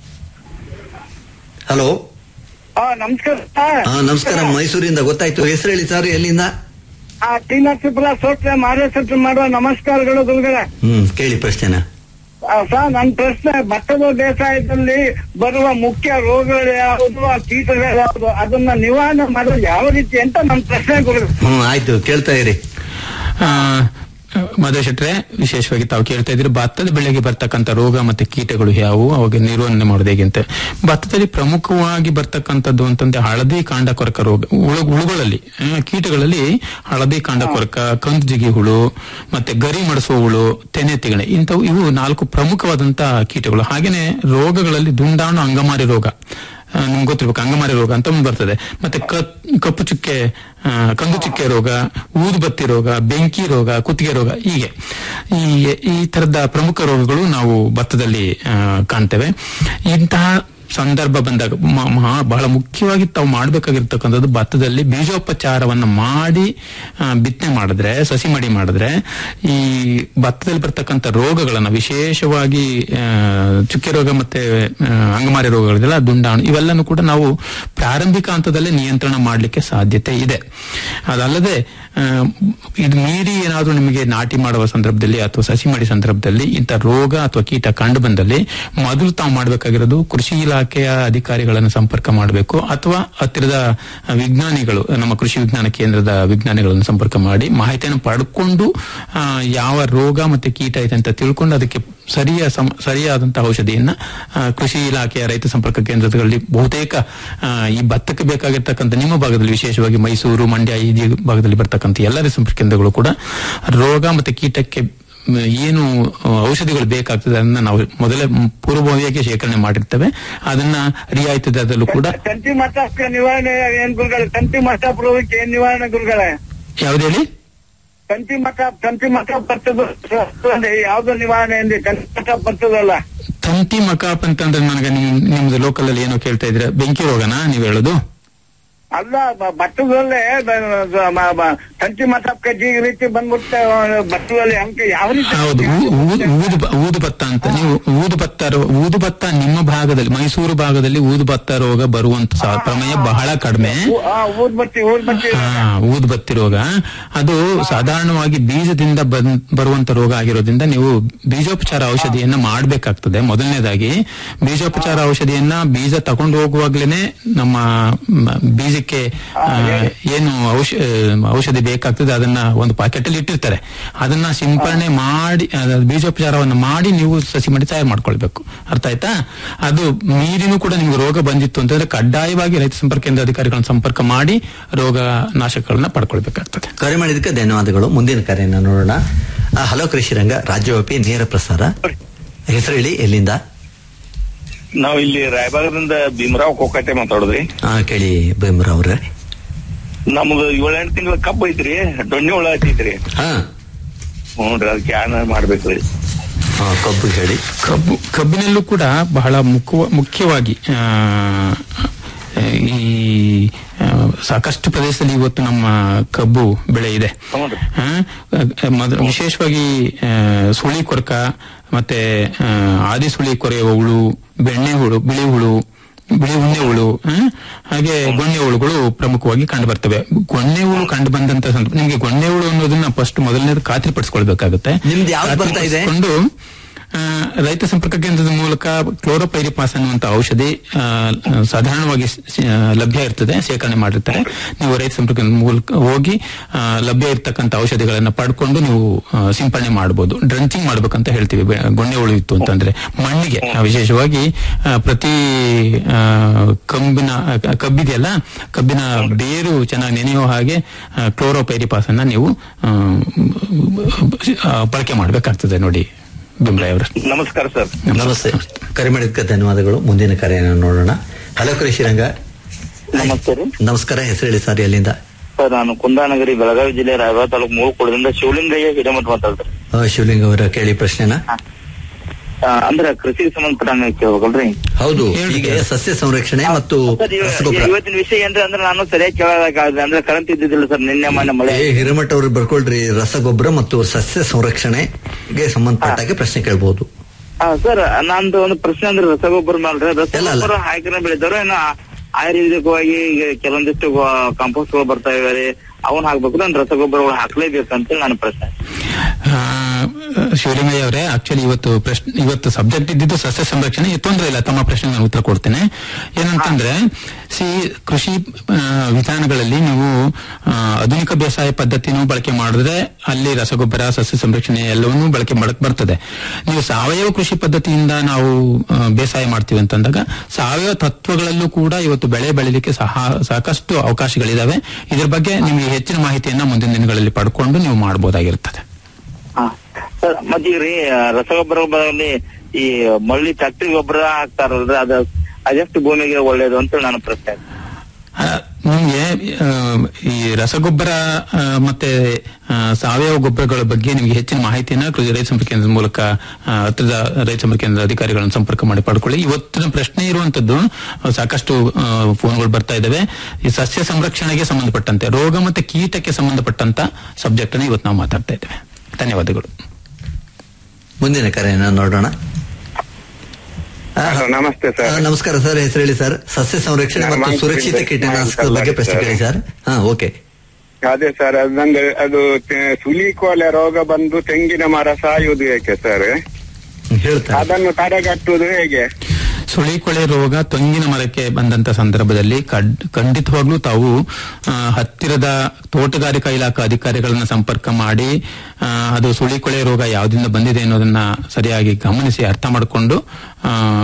ಹಲೋ ಆ, ನಮಸ್ಕಾರ ಆ, ನಮಸ್ಕಾರ ಮೈಸೂರಿಂದ ಗೊತ್ತಾಯ್ತು ಹೆಸರು ಹೇಳಿ ಸರ್ ಎಲ್ಲಿಂದ ಆ ಟಿ ನರಸೀಪುರ ಸೋಟ್ರೆ ಮಾರೇಶ್ವರ ಮಾಡುವ ನಮಸ್ಕಾರಗಳು ಗುರುಗಳೇ ಹ್ಮ್ ಕೇಳಿ ಪ್ರಶ್ನೆನ ಆ, ಸರ್ ನನ್ನ ಪ್ರಶ್ನೆ ಭತ್ತದ ಬೇಸಾಯದಲ್ಲಿ ಬರುವ ಮುಖ್ಯ ರೋಗಗಳು ಯಾವುದು ಆ ಕೀಟಗಳು ಯಾವುದು ಅದನ್ನ ನಿವಾರಣೆ ಮಾಡೋದು ಯಾವ ರೀತಿ ಅಂತ ನನ್ನ ಪ್ರಶ್ನೆ ಗುರುಗಳು ಹ್ಮ್ ಆಯ್ತು ಕೇಳ್ತಾ ಇರಿ ಆ, ಮಧು ಶೆಟ್ರೆ ವಿಶೇಷವಾಗಿ ತಾವು ಕೇಳ್ತಾ ಇದ್ರೆ ಭತ್ತದ ಬೆಳೆಗೆ ಬರ್ತಕ್ಕಂಥ ರೋಗ ಮತ್ತೆ ಕೀಟಗಳು ಯಾವುವು ಅವಾಗ ನಿರ್ವಹಣೆ ಮಾಡೋದು ಹೇಗೆ ಅಂತ ಭತ್ತದಲ್ಲಿ ಪ್ರಮುಖವಾಗಿ ಬರ್ತಕ್ಕಂಥದ್ದು ಅಂತಂದ್ರೆ ಹಳದಿ ಕಾಂಡ ಕೊರಕ ರೋಗ ಹುಳು ಹುಳುಗಳಲ್ಲಿ ಆ, ಕೀಟಗಳಲ್ಲಿ ಹಳದಿ ಕಾಂಡ ಕೊರಕ ಕಂದು ಜಿಗಿ ಹುಳು ಮತ್ತೆ ಗರಿ ಮಡಿಸುವ ಹುಳು ತೆನೆ ತಿಗಣೆ ಇಂಥವು ಇವು ನಾಲ್ಕು ಪ್ರಮುಖವಾದಂತಹ ಕೀಟಗಳು ಹಾಗೇನೆ ರೋಗಗಳಲ್ಲಿ ದುಂಡಾಣು ಅಂಗಮಾರಿ ರೋಗ ಆ, ನಿಮ್ಗೆ ಗೊತ್ತಿರ್ಬೇಕು ಅಂಗಮಾರಿ ರೋಗ ಅಂತ ಒಂದು ಬರ್ತದೆ ಮತ್ತೆ ಕ- ಕಪ್ಪು ಚುಕ್ಕೆ ಆ, ಕಂದು ಚುಕ್ಕೆ ರೋಗ ಊದುಬತ್ತಿ ರೋಗ ಬೆಂಕಿ ರೋಗ ಕುತ್ತಿಗೆ ರೋಗ ಹೀಗೆ ಈ ಈ ತರದ ಪ್ರಮುಖ ರೋಗಗಳು ನಾವು ಭತ್ತದಲ್ಲಿ ಆ, ಕಾಣ್ತೇವೆ ಇಂತಹ ಸಂದರ್ಭ ಬಂದಾಗ ಮ- ಮಹಾ- ಬಹಳ ಮುಖ್ಯವಾಗಿ ತಾವು ಮಾಡಬೇಕಾಗಿರ್ತಕ್ಕಂಥದ್ದು ಭತ್ತದಲ್ಲಿ ಬೀಜೋಪಚಾರವನ್ನ ಮಾಡಿ ಆ, ಬಿತ್ತನೆ ಮಾಡಿದ್ರೆ ಸಸಿ ಮಡಿ ಮಾಡಿದ್ರೆ ಈ ಭತ್ತದಲ್ಲಿ ಬರ್ತಕ್ಕಂಥ ರೋಗಗಳನ್ನ ವಿಶೇಷವಾಗಿ ಆ, ಚುಕ್ಕೆ ರೋಗ ಮತ್ತೆ ಆ, ಅಂಗಮಾರಿ ರೋಗಗಳಿದೆಲ್ಲ ದುಂಡಾಣು ಇವೆಲ್ಲನೂ ಕೂಡ ನಾವು ಪ್ರಾರಂಭಿಕ ಹಂತದಲ್ಲೇ ನಿಯಂತ್ರಣ ಮಾಡಲಿಕ್ಕೆ ಸಾಧ್ಯತೆ ಇದೆ ಅದಲ್ಲದೆ ಆ, ಇದು ಮೀರಿ ಏನಾದರೂ ನಿಮಗೆ ನಾಟಿ ಮಾಡುವ ಸಂದರ್ಭದಲ್ಲಿ ಅಥವಾ ಸಸಿ ಮಾಡಿ ಸಂದರ್ಭದಲ್ಲಿ ಇಂಥ ರೋಗ ಅಥವಾ ಕೀಟ ಕಂಡು ಬಂದಲ್ಲಿ ಮೊದಲು ತಾವು ಮಾಡಬೇಕಾಗಿರೋದು ಕೃಷಿ ಇಲಾಖೆಯ ಅಧಿಕಾರಿಗಳನ್ನು ಸಂಪರ್ಕ ಮಾಡಬೇಕು ಅಥವಾ ಹತ್ತಿರದ ವಿಜ್ಞಾನಿಗಳು ನಮ್ಮ ಕೃಷಿ ವಿಜ್ಞಾನ ಕೇಂದ್ರದ ವಿಜ್ಞಾನಿಗಳನ್ನು ಸಂಪರ್ಕ ಮಾಡಿ ಮಾಹಿತಿಯನ್ನು ಪಡ್ಕೊಂಡು ಆ, ಯಾವ ರೋಗ ಮತ್ತೆ ಕೀಟ ಇದೆ ಅಂತ ತಿಳ್ಕೊಂಡು ಅದಕ್ಕೆ ಸರಿಯ ಸಮ- ಸರಿಯಾದಂತಹ ಔಷಧಿಯನ್ನ ಆ, ಕೃಷಿ ಇಲಾಖೆಯ ರೈತ ಸಂಪರ್ಕ ಕೇಂದ್ರಗಳಲ್ಲಿ ಬಹುತೇಕ ಆ, ಈ ಭತ್ತಕ್ಕೆ ಬೇಕಾಗಿರ್ತಕ್ಕಂಥ ನಿಮ್ಮ ಭಾಗದಲ್ಲಿ ವಿಶೇಷವಾಗಿ ಮೈಸೂರು ಮಂಡ್ಯ ಈ ಭಾಗದಲ್ಲಿ ಬರ್ತಕ್ಕಂಥ ಎಲ್ಲ ರೈತ ಸಂಪರ್ಕ ಕೇಂದ್ರಗಳು ಕೂಡ ರೋಗ ಮತ್ತೆ ಕೀಟಕ್ಕೆ ಮ್, ಏನು ಆ, ಔಷಧಿಗಳು ಬೇಕಾಗ್ತದೆ ಅದನ್ನ ನಾವು ಮೊದಲೇ ಮ್, ಪೂರ್ವಭಾವಿಯಾಗಿ ಶೇಖರಣೆ ಮಾಡಿರ್ತೇವೆ ಅದನ್ನ ರಿಯಾಯಿತಿ ದರದಲ್ಲೂ ಕೂಡ ತಂತಿ ಮತ್ತಾಪಕ್ಕೆ ನಿವಾರಣೆ ಏನ್ ಗುರುಗಳೇ ತಂತಿ ಮತ್ತಾಪ್ ರೋಗಕ್ಕೆ ಏನ್ ನಿವಾರಣೆ ಗುರುಗಳೇ ಯಾವ್ದು ಹೇಳಿ ತಂತಿ ಮಟ್ಟ ತಂತಿ ಮಟ್ಟ ಬರ್ತದ ಅಂದ್ರೆ ಯಾವ್ದು ನಿವಾರಣೆ ಅಂದ್ರೆ ತಂತಿ ಮಟ್ಟ ಬರ್ತದಲ್ಲ ತಂತಿ ಮಕಾಪ್ ಅಂತಂದ್ರೆ ನನಗೆ ನಿಮ್ ನಿಮ್ದು ಲೋಕಲ್ ಅಲ್ಲಿ ಏನೋ ಕೇಳ್ತಾ ಇದ್ರೆ ಬೆಂಕಿ ರೋಗನಾ ನೀವ್ ಹೇಳೋದು ಅಲ್ಲ ಬ- ಭತ್ತದಲ್ಲೇ ಬ- ಬ- ಮ- ಮ- ತಂತಿ ಮತ ಕಜ್ಜಿ ರೀತಿ ಬಂದ್ಬಿಟ್ಟೆ ಭತ್ತದಲ್ಲಿ ಅಂಕ ಯಾವ ರೀತಿ ಹೌದು ಊ- ಊದು ಊದು ಬ- ಊದು ಭತ್ತ ಅಂತ ನೀವು ಊದು ಭತ್ತ ರೋ- ಊದು ಭತ್ತ ನಿಮ್ಮ ಭಾಗದಲ್ಲಿ ಮೈಸೂರು ಭಾಗದಲ್ಲಿ ಊದು ಭತ್ತ ರೋಗ ಬರುವಂತ ಸಾ- ಪ್ರಮೇಯ ಬಹಳ ಕಡಿಮೆ ಊ- ಆ, ಊದ್ ಬತ್ತಿ ಊದ್ ಬತ್ತಿ ಹಾ ಊದು ಬತ್ತಿ ರೋಗ ಅದು ಸಾಧಾರಣವಾಗಿ ಬೀಜದಿಂದ ಬನ್- ಬರುವಂತ ರೋಗ ಆಗಿರೋದ್ರಿಂದ ನೀವು ಬೀಜೋಪಚಾರ ಔಷಧಿಯನ್ನ ಮಾಡಬೇಕಾಗ್ತದೆ ಮೊದಲನೇದಾಗಿ ಬೀಜೋಪಚಾರ ಔಷಧಿಯನ್ನ ಬೀಜ ತಗೊಂಡು ಹೋಗುವಾಗ್ಲೇನೆ ನಮ್ಮ ಮ, ಬೀಜಕ್ಕೆ ಆ, ಏನು ಔಷ ಔಷಧಿ ಬೇಕಾಗ್ತದೆ ಅದನ್ನ ಒಂದು ಪಾಕೆಟ್ ಅಲ್ಲಿ ಇಟ್ಟಿರ್ತಾರೆ ಅದನ್ನ ಸಿಂಪರಣೆ ಮಾಡಿ ಅದ ಬೀಜೋಪಚಾರವನ್ನು ಮಾಡಿ ನೀವು ಸಸಿ ಮಾಡಿ ತಯಾರು ಮಾಡ್ಕೊಳ್ಬೇಕು ಅರ್ಥ ಆಯ್ತಾ ಅದು ಮೀರಿನೂ ಕೂಡ ನಿಮ್ಗೆ ರೋಗ ಬಂದಿತ್ತು ಅಂತಂದ್ರೆ ಕಡ್ಡಾಯವಾಗಿ ರೈತ ಸಂಪರ್ಕ ಕೇಂದ್ರ ಅಧಿಕಾರಿಗಳನ್ನ ಸಂಪರ್ಕ ಮಾಡಿ ರೋಗ ನಾಶಕಗಳನ್ನ ಪಡ್ಕೊಳ್ಬೇಕಾಗ್ತದೆ ಕರೆ ಮಾಡಿದ್ದಕ್ಕೆ ಧನ್ಯವಾದಗಳು ಮುಂದಿನ ಕರೆಯನ್ನ ನೋಡೋಣ ಆ, ಹಲೋ ಕೃಷಿ ರಂಗ ರಾಜ್ಯವ್ಯಾಪಿ ನೇರ ಪ್ರಸಾರ ಹೆಸರು ಹೇಳಿ ಎಲ್ಲಿಂದ ನಾವು ಇಲ್ಲಿ ರಾಯಬಾಗದಿಂದ ಭೀಮರಾವ್ ಕೋಕಟೆ ಮಾತಾಡೋದ್ರಿ ಆ, ಕೇಳಿ ಭೀಮರ ಅವ್ರೆ ನಮ್ದು ಏಳೆಂಟು ತಿಂಗಳ ಕಬ್ಬು ಐತ್ರಿ ದೊಣ್ಣೆ ಹುಳ ಹತ್ತೈತ್ರಿ ಹಾ ಹ್ಞೂನ್ರಿ ಅದಕ್ಕೆ ಏನ ಮಾಡ್ಬೇಕ್ರಿ ಆ, ಕಬ್ಬು ಹೇಳಿ ಕಬ್ಬು ಕಬ್ಬಿನಲ್ಲೂ ಕೂಡ ಬಹಳ ಮುಖ್ಯ ಮುಖ್ಯವಾಗಿ ಆ, ಈ ಆ, ಸಾಕಷ್ಟು ಪ್ರದೇಶದಲ್ಲಿ ಇವತ್ತು ನಮ್ಮ ಕಬ್ಬು ಬೆಳೆ ಇದೆ ಹೌದು. ಆ, ಮೊದ- ವಿಶೇಷವಾಗಿ ಆ, ಸುಳಿ ಕೊರಕ ಮತ್ತೆ ಆ, ಆದಿ ಸುಳಿ ಕೊರೆಯುವ ಹುಳು ಬೆಣ್ಣೆ ಹುಳು ಬಿಳಿ ಹುಳು ಬಿಳಿ ಉಣ್ಣೆ ಹುಳು ಆ, ಹಾಗೆ ಗೊಣ್ಣೆ ಹುಳುಗಳು ಪ್ರಮುಖವಾಗಿ ಕಂಡು ಬರ್ತವೆ ಗೊಣ್ಣೆ ಹುಳು ಕಂಡು ಬಂದಂತ ಸಂದರ್ಭ ನಿಮ್ಗೆ ಗೊಣ್ಣೆ ಹುಳು ಅನ್ನೋದನ್ನ ಫಸ್ಟ್ ಮೊದಲನೇದು ಖಾತ್ರಿಪಡಿಸ್ಕೊಳ್ಬೇಕಾಗುತ್ತೆ ನಿಮ್ದು ಯಾವ್ದು ಬರ್ತಾ ಇದೆ? ಖಾತ್ರಿಪಡಿಸ್ಕೊಂಡು, ಆ, ರೈತ ಸಂಪರ್ಕ ಕೇಂದ್ರದ ಮೂಲಕ ಕ್ಲೋರೋಪೈರಿಪಾಸ್ ಅನ್ನುವಂತ ಔಷಧಿ ಆ, ಸಾಧಾರಣವಾಗಿ ಸ- ಸ- ಲಭ್ಯ ಇರ್ತದೆ ಶೇಖರಣೆ ಮಾಡಿರ್ತಾರೆ ನೀವು ರೈತ ಸಂಪರ್ಕ ಕೇಂದ್ರದ ಮೂಲಕ ಹೋಗಿ ಆ, ಲಭ್ಯ ಇರ್ತಕ್ಕಂಥ ಔಷಧಿಗಳನ್ನ ಪಡ್ಕೊಂಡು ನೀವು ಆ, ಸಿಂಪರಣೆ ಮಾಡಬಹುದು ಡ್ರಂಚಿಂಗ್ ಮಾಡ್ಬೇಕಂತ ಹೇಳ್ತೀವಿ ಬೆ- ಗೊಣ್ಣೆ ಹುಳು ಇತ್ತು ಅಂತಂದ್ರೆ ಮಣ್ಣಿಗೆ ಆ, ವಿಶೇಷವಾಗಿ ಆ, ಪ್ರತಿ ಆ, ಕಂಬಿನ ಆ, ಕಬ್ಬಿದೆಯಲ್ಲ ಕಬ್ಬಿನ ಬೇರು ಚೆನ್ನಾಗಿ ನೆನೆಯುವ ಹಾಗೆ ಕ್ಲೋರೋಪೈರಿಪಾಸ್ ಅನ್ನ ನೀವು ಆ, ಆ, ಬಳಕೆ ಮಾಡಬೇಕಾಗ್ತದೆ ನೋಡಿ ಬಿಮ್ರಾಯ್ ಅವರು ನಮಸ್ಕಾರ ಸರ್ ನಮಸ್ತೆ ಕರೆ ಮಾಡಿದ್ದಕ್ಕೆ ಧನ್ಯವಾದಗಳು ಮುಂದಿನ ಕರೆಯನ್ನ ನೋಡೋಣ ಹಲೋ ಕೃಷಿ ರಂಗ ನಮಸ್ತೆ ರೀ ನಮಸ್ಕಾರ ಹೆಸರು ಹೇಳಿ ಸರ್ ಎಲ್ಲಿಂದ ಸರ್ ನಾನು ಕುಂದಾನಗರಿ ಬೆಳಗಾವಿ ಜಿಲ್ಲೆ ರಾಯಬಾಗ ತಾಲೂಕು ಮೂರುಕೋಳದಿಂದ ಶಿವಲಿಂಗಯ್ಯ ಹಿರೇಮಠ ಮಾತಾಡ್ತಾರೆ ಆ, ಶಿವಲಿಂಗ ಅವರ ಕೇಳಿ ಪ್ರಶ್ನೆನ ಅಂದ್ರೆ ಕೃಷಿಗೆ ಸಂಬಂಧಪಟ್ಟಂಗ ಕೇಳ್ಬೇಕಲ್ರಿ ಹೌದು ಹೇಳಿ ಈಗ ಸರ್. ಸಸ್ಯ ಸಂರಕ್ಷಣೆ ಮತ್ತು ಸರ್ ಇವ- ರಸಗೊಬ್ಬರ ಇವತ್ತಿನ ವಿಷಯ ಏನ್ರಿ ಅಂದ್ರೆ ನಾನು ಸರಿಯಾಗಿ ಕೇಳೋದಾಗಲ್ಲ ಅಂದ್ರೆ ಕರೆಂಟ್ ಇದ್ದಿದ್ದಿಲ್ಲ ಸರ್ ನಿನ್ನೆ ಮೊನ್ನೆ ಮಳೆ ಏ ಹಿರೇಮಠ ಅವರು ಬರ್ಕೊಳ್ರಿ ರಸಗೊಬ್ಬರ ಮತ್ತು ಸಸ್ಯ ಸಂರಕ್ಷಣೆಗೆ ಸಂಬಂಧಪಟ್ಟಾಗೆ ಪ್ರಶ್ನೆ ಕೇಳಬಹುದು ಹಾ ಸರ್ ನಂದು ಒಂದು ಪ್ರಶ್ನೆ ಅಂದ್ರೆ ರಸಗೊಬ್ಬರ ಮೇಲೆ ಇಲ್ಲ, ಅಲ್ಲ. ರಸಗೊಬ್ಬರ ಹಾಕಿನ ಬೆಳೆದವರು ಏನೋ ಆಯುರ್ವೇದಿಕವಾಗಿ ಈಗ ಕೆಲವೊಂದಿಷ್ಟು ಕಾಂಪೋಸ್ಟ್ ಗಳು ಬರ್ತಾ ಇವೆ ಅವನ್ ಹಾಕ್ಬೇಕು ನಾನು ರಸಗೊಬ್ಬರಗಳು ಹಾಕ್ಲೇಬೇಕಂತ ನನ್ನ ಪ್ರಶ್ನೆ ಆ, ಶಿವಲಿಂಗಯ್ಯ ಅವರೇ ಆಕ್ಚುಲಿ ಇವತ್ತು ಪ್ರಶ್ನೆ ಇವತ್ತು ಸಬ್ಜೆಕ್ಟ್ ಇದ್ದಿದ್ದು ಸಸ್ಯ ಸಂರಕ್ಷಣೆ ತೊಂದರೆ ಇಲ್ಲ ತಮ್ಮ ಪ್ರಶ್ನೆಗೆ ನಾನು ಉತ್ತರ ಕೊಡ್ತೇನೆ ಏನಂತಂದ್ರೆ ಸಿ ಕೃಷಿ ಆ, ವಿಧಾನಗಳಲ್ಲಿ ನೀವು ಆ, ಆಧುನಿಕ ಬೇಸಾಯ ಪದ್ಧತಿನೂ ಬಳಕೆ ಮಾಡಿದ್ರೆ ಅಲ್ಲಿ ರಸಗೊಬ್ಬರ ಸಸ್ಯ ಸಂರಕ್ಷಣೆ ಎಲ್ಲವನ್ನೂ ಬಳಕೆ ಮಾಡಕ್ ಬರ್ತದೆ ನೀವು ಸಾವಯವ ಕೃಷಿ ಪದ್ಧತಿಯಿಂದ ನಾವು ಆ, ಬೇಸಾಯ ಮಾಡ್ತೀವಿ ಅಂತಂದಾಗ ಸಾವಯವ ತತ್ವಗಳಲ್ಲೂ ಕೂಡ ಇವತ್ತು ಬೆಳೆ ಬೆಳಿಲಿಕ್ಕೆ ಸಹ ಸಾಕಷ್ಟು ಅವಕಾಶಗಳಿದಾವೆ ಇದ್ರ ಬಗ್ಗೆ ನಿಮಗೆ ಹೆಚ್ಚಿನ ಮಾಹಿತಿಯನ್ನ ಮುಂದಿನ ದಿನಗಳಲ್ಲಿ ಪಡ್ಕೊಂಡು ನೀವು ಮಾಡಬಹುದಾಗಿರ್ತದೆ ಹಾ ಸರ್ ಮತ್ತೆ ಈಗ ರೀ ರಸಗೊಬ್ಬರ ಬದಲಿ ಈ ಮಳ್ಳಿ ಫ್ಯಾಕ್ಟ್ರಿ ಗೊಬ್ಬರ ಹಾಕ್ತಾರಲ್ರಿ ಅದ ಅದೆಷ್ಟು ಭೂಮಿಗೆ ಒಳ್ಳೇದು ಅಂತ ನನ್ನ ಪ್ರಶ್ನೆ ಆ, ನಿಮ್ಗೆ ಆ, ಈ ರಸಗೊಬ್ಬರ ಆ, ಮತ್ತೆ ಆ, ಸಾವಯವ ಗೊಬ್ಬರಗಳ ಬಗ್ಗೆ ನಿಮಗೆ ಹೆಚ್ಚಿನ ಮಾಹಿತಿಯನ್ನ ಕೃಷಿ ರೈತ ಸಂಪರ್ಕ ಕೇಂದ್ರದ ಮೂಲಕ ಆ, ಹತ್ತಿರದ ರೈತ ಸಂಪರ್ಕ ಕೇಂದ್ರದ ಅಧಿಕಾರಿಗಳನ್ನು ಸಂಪರ್ಕ ಮಾಡಿ ಪಡ್ಕೊಳ್ಳಿ ಇವತ್ತಿನ ಪ್ರಶ್ನೆ ಇರುವಂತದ್ದು ಆ, ಸಾಕಷ್ಟು ಆ, ಫೋನ್ಗಳು ಬರ್ತಾ ಇದಾವೆ ಈ ಸಸ್ಯ ಸಂರಕ್ಷಣೆಗೆ ಸಂಬಂಧಪಟ್ಟಂತೆ ರೋಗ ಮತ್ತೆ ಕೀಟಕ್ಕೆ ಸಂಬಂಧಪಟ್ಟಂತ ಸಬ್ಜೆಕ್ಟ್ ಅನ್ನ ಇವತ್ತು ನಾವು ಮಾತಾಡ್ತಾ ಇದ್ದೇವೆ ಧನ್ಯವಾದಗಳು ಮುಂದಿನ ಕರೆಯನ್ನ ನೋಡೋಣ ಆ, ನಮಸ್ತೆ ಆ, ನಮಸ್ಕಾರ ಸರ್ ಹೆಸರು ಹೇಳಿ ಸರ್ ಸಸ್ಯ ಸಂರಕ್ಷಣೆ ನಾನು ಮತ್ತು ಮಾಂಸ ಸುರಕ್ಷಿತ ತಿಂದೆ- ಕೀಟನಾಶಕದ ಬಗ್ಗೆ ಪ್ರಶ್ನೆ ಕೇಳಿ ಸರ್ ಹಾ ಓಕೆ ಅದೇ ಸರ್ ಅದಂದ್ರೆ ಅದು ತೆ- ಸುಲಿಕೋಲೆ ರೋಗ ಬಂದು ತೆಂಗಿನ ಮರ ಸಾಯುವುದು ಏಕೆ ಸರ್ ಹೇಳ್ತಾರೆ ಅದನ್ನು ತಡೆಗಟ್ಟುವುದು ಹೇಗೆ ಸುಳಿಕೊಳೆ ರೋಗ ತೆಂಗಿನ ಮರಕ್ಕೆ ಬಂದಂತ ಸಂದರ್ಭದಲ್ಲಿ ಕಡ್- ಖಂಡಿತವಾಗ್ಲೂ ತಾವು ಆ, ಹತ್ತಿರದ ತೋಟಗಾರಿಕಾ ಇಲಾಖಾ ಅಧಿಕಾರಿಗಳನ್ನ ಸಂಪರ್ಕ ಮಾಡಿ ಆ, ಅದು ಸುಳಿಕೊಳೆ ರೋಗ ಯಾವ್ದಿಂದ ಬಂದಿದೆ ಅನ್ನೋದನ್ನ ಸರಿಯಾಗಿ ಗಮನಿಸಿ ಅರ್ಥ ಮಾಡಿಕೊಂಡು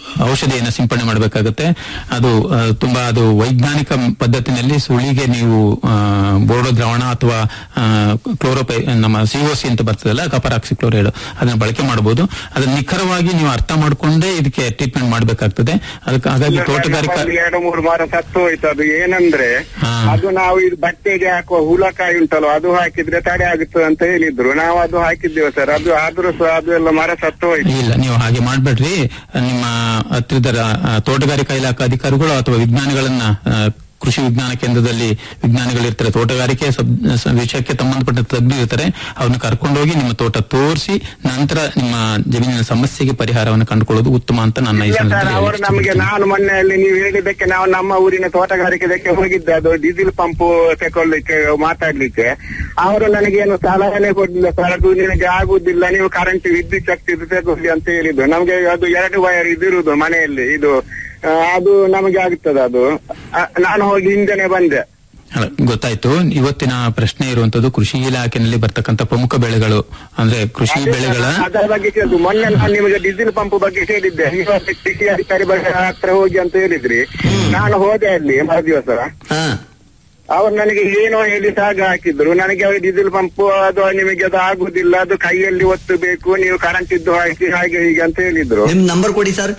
ಔಷಧಿಯನ್ನು ಸಿಂಪಡಣೆ ಮಾಡಬೇಕಾಗುತ್ತೆ ಅದು ಆ, ತುಂಬಾ ಅದು ವೈಜ್ಞಾನಿಕ ಪದ್ಧತಿನಲ್ಲಿ ಸುಳಿಗೆ ನೀವು ಆ, ಬೋರ್ಡೋ ದ್ರಾವಣ ಅಥವಾ ಕ್ಲೋರೋಪೈ ನಮ್ಮ ಸಿಒಸಿ ಅಂತ ಬರ್ತದಲ್ಲ ಕಪರಾಕ್ಸಿ ಕ್ಲೋರೈಡ್ ಅದನ್ನ ಬಳಕೆ ಮಾಡಬಹುದು ಅದನ್ನ ನಿಖರವಾಗಿ ನೀವು ಅರ್ಥ ಮಾಡ್ಕೊಂಡೇ ಇದಕ್ಕೆ ಟ್ರೀಟ್ಮೆಂಟ್ ಮಾಡಬೇಕಾಗ್ತದೆ ಅದಕ್ಕೆ ಹಾಗಾಗಿ ತೋಟಗಾರಿಕಾ ಒಂದು ಎರಡು ಮೂರು ಮರ ಸತ್ತು ಹೋಯ್ತು ಅದು ಏನಂದ್ರೆ ಹಾ. ಅದು ನಾವು ಇದು ಬಟ್ಟೆಗೆ ಹಾಕುವ ಹುಲಕಾಯಿ ಉಂಟಲ್ಲ ಅದು ಹಾಕಿದ್ರೆ ತಡೆ ಆಗುತ್ತೆ ಅಂತ ಹೇಳಿದ್ರು ನಾವು ಅದು ಹಾಕಿದ್ದೇವೆ ಸರ್ ಅದು ಆದ್ರೂ ಸಹ ಅದು ಎಲ್ಲ ಮರ ಸತ್ತು ಹೋಯ್ತು ಇಲ್ಲ ನೀವು ಹಾಗೆ ಮಾಡ್ಬೇಡ್ರಿ ನಿಮ್ಮ ಹತ್ತಿರದ ಆ, ತೋಟಗಾರಿಕಾ ಇಲಾಖಾ ಅಧಿಕಾರಿಗಳು ಅಥವಾ ವಿಜ್ಞಾನಿಗಳನ್ನ ಆ, ಕೃಷಿ ವಿಜ್ಞಾನ ಕೇಂದ್ರದಲ್ಲಿ ವಿಜ್ಞಾನಿಗಳಿರ್ತಾರೆ ತೋಟಗಾರಿಕೆ ಸಬ್ ಸ- ವಿಷಯಕ್ಕೆ ಸಂಬಂಧಪಟ್ಟ ತಜ್ಞರು ಇರ್ತಾರೆ ಅವ್ರನ್ನ ಕರ್ಕೊಂಡೋಗಿ ನಿಮ್ಮ ತೋಟ ತೋರಿಸಿ ನಂತರ ನಿಮ್ಮ ಜಮೀನಿನ ಸಮಸ್ಯೆಗೆ ಪರಿಹಾರವನ್ನು ಕಂಡುಕೊಳ್ಳೋದು ಉತ್ತಮ ಅಂತ ನನ್ನ ಈ ಇಲ್ಲ ಸರ್ ಸಂದರ್ಭದಲ್ಲಿ ಅವರು ನಮಗೆ ಹೇಳಲಿಕ್ಕೆ ನಾನು ಮೊನ್ನೆ ಅಲ್ಲಿ ನೀವು ಹೇಳಿದ್ದಕ್ಕೆ ನಾವು ನಮ್ಮ ಊರಿನ ತೋಟಗಾರಿಕೆದಕ್ಕೆ ಹೋಗಿದ್ದೆ ಅದು ಡೀಸೆಲ್ ಪಂಪ್ ತಗೊಳ್ಳಿಕ್ಕೆ ಮಾತಾಡ್ಲಿಕ್ಕೆ ಅವರು ನನಗೇನು ಸಲಹೆನೆ ಕೊಡ್ಲಿಲ್ಲ ಸರ್ ಅದು ನಿಮಗೆ ಆಗುದಿಲ್ಲ ನೀವು ಕರೆಂಟ್ ವಿದ್ಯುತ್ ಶಕ್ತಿ ಇದು ತಗೊಳ್ಳಿ ಅಂತ ಹೇಳಿದ್ರು ನಮ್ಗೆ ಅದು ಎರಡು ವೈರ್ ಇದಿರುವುದು ಮನೆಯಲ್ಲಿ ಇದು ಆ, ಅದು ನಮಗೆ ಆಗ್ತದೆ ಅದು ಆ, ನಾನು ಹೋಗಿ ಹಿಂದೆನೆ ಬಂದೆ ಅಲ್ಲ, ಗೊತ್ತಾಯ್ತು ಇವತ್ತಿನ ಪ್ರಶ್ನೆ ಇರುವಂತದ್ದು ಕೃಷಿ ಇಲಾಖೆಯಲ್ಲಿ ಬರ್ತಕ್ಕಂಥ ಪ್ರಮುಖ ಬೆಳೆಗಳು ಅಂದ್ರೆ ಕೃಷಿ ಅದೇ ಬೆಳೆಗಳ ಸರ್, ಅದರ ಬಗ್ಗೆ ಕೇಳಿದ್ದು ಮೊನ್ನೆ ನಾನು ನಿಮಗೆ ಡೀಸೆಲ್ ಪಂಪ್ ಬಗ್ಗೆ ಹೇಳಿದ್ದೆ ನೀವು ಅಲ್ಲಿ ಕೃಷಿ ಅಧಿಕಾರಿ ಬಗ್ಗೆ ಹತ್ರ ಹೋಗಿ ಅಂತ ಹೇಳಿದ್ರಿ ನಾನು ಹೋದೆ ಅಲ್ಲಿ ಮರುದಿವಸ ಹಾ ಅವ್ರು ನನಗೆ ಏನೋ ಹೇಳಿ ಸಾಗ ಹಾಕಿದ್ರು ನನಗೆ ಅವ್ರು ಡೀಸೆಲ್ ಪಂಪ್ ಅದು ನಿಮಗೆ ಅದು ಆಗುದಿಲ್ಲ ಅದು ಕೈಯಲ್ಲಿ ಒತ್ತಬೇಕು ನೀವು ಕರೆಂಟ್ ಇದ್ದು ಹಾಕಿ ಹಾಗೆ ಹೀಗೆ ಅಂತ ಹೇಳಿದ್ರು ನಿಮ್ ನಂಬರ್ ಕೊಡಿ ಸರ್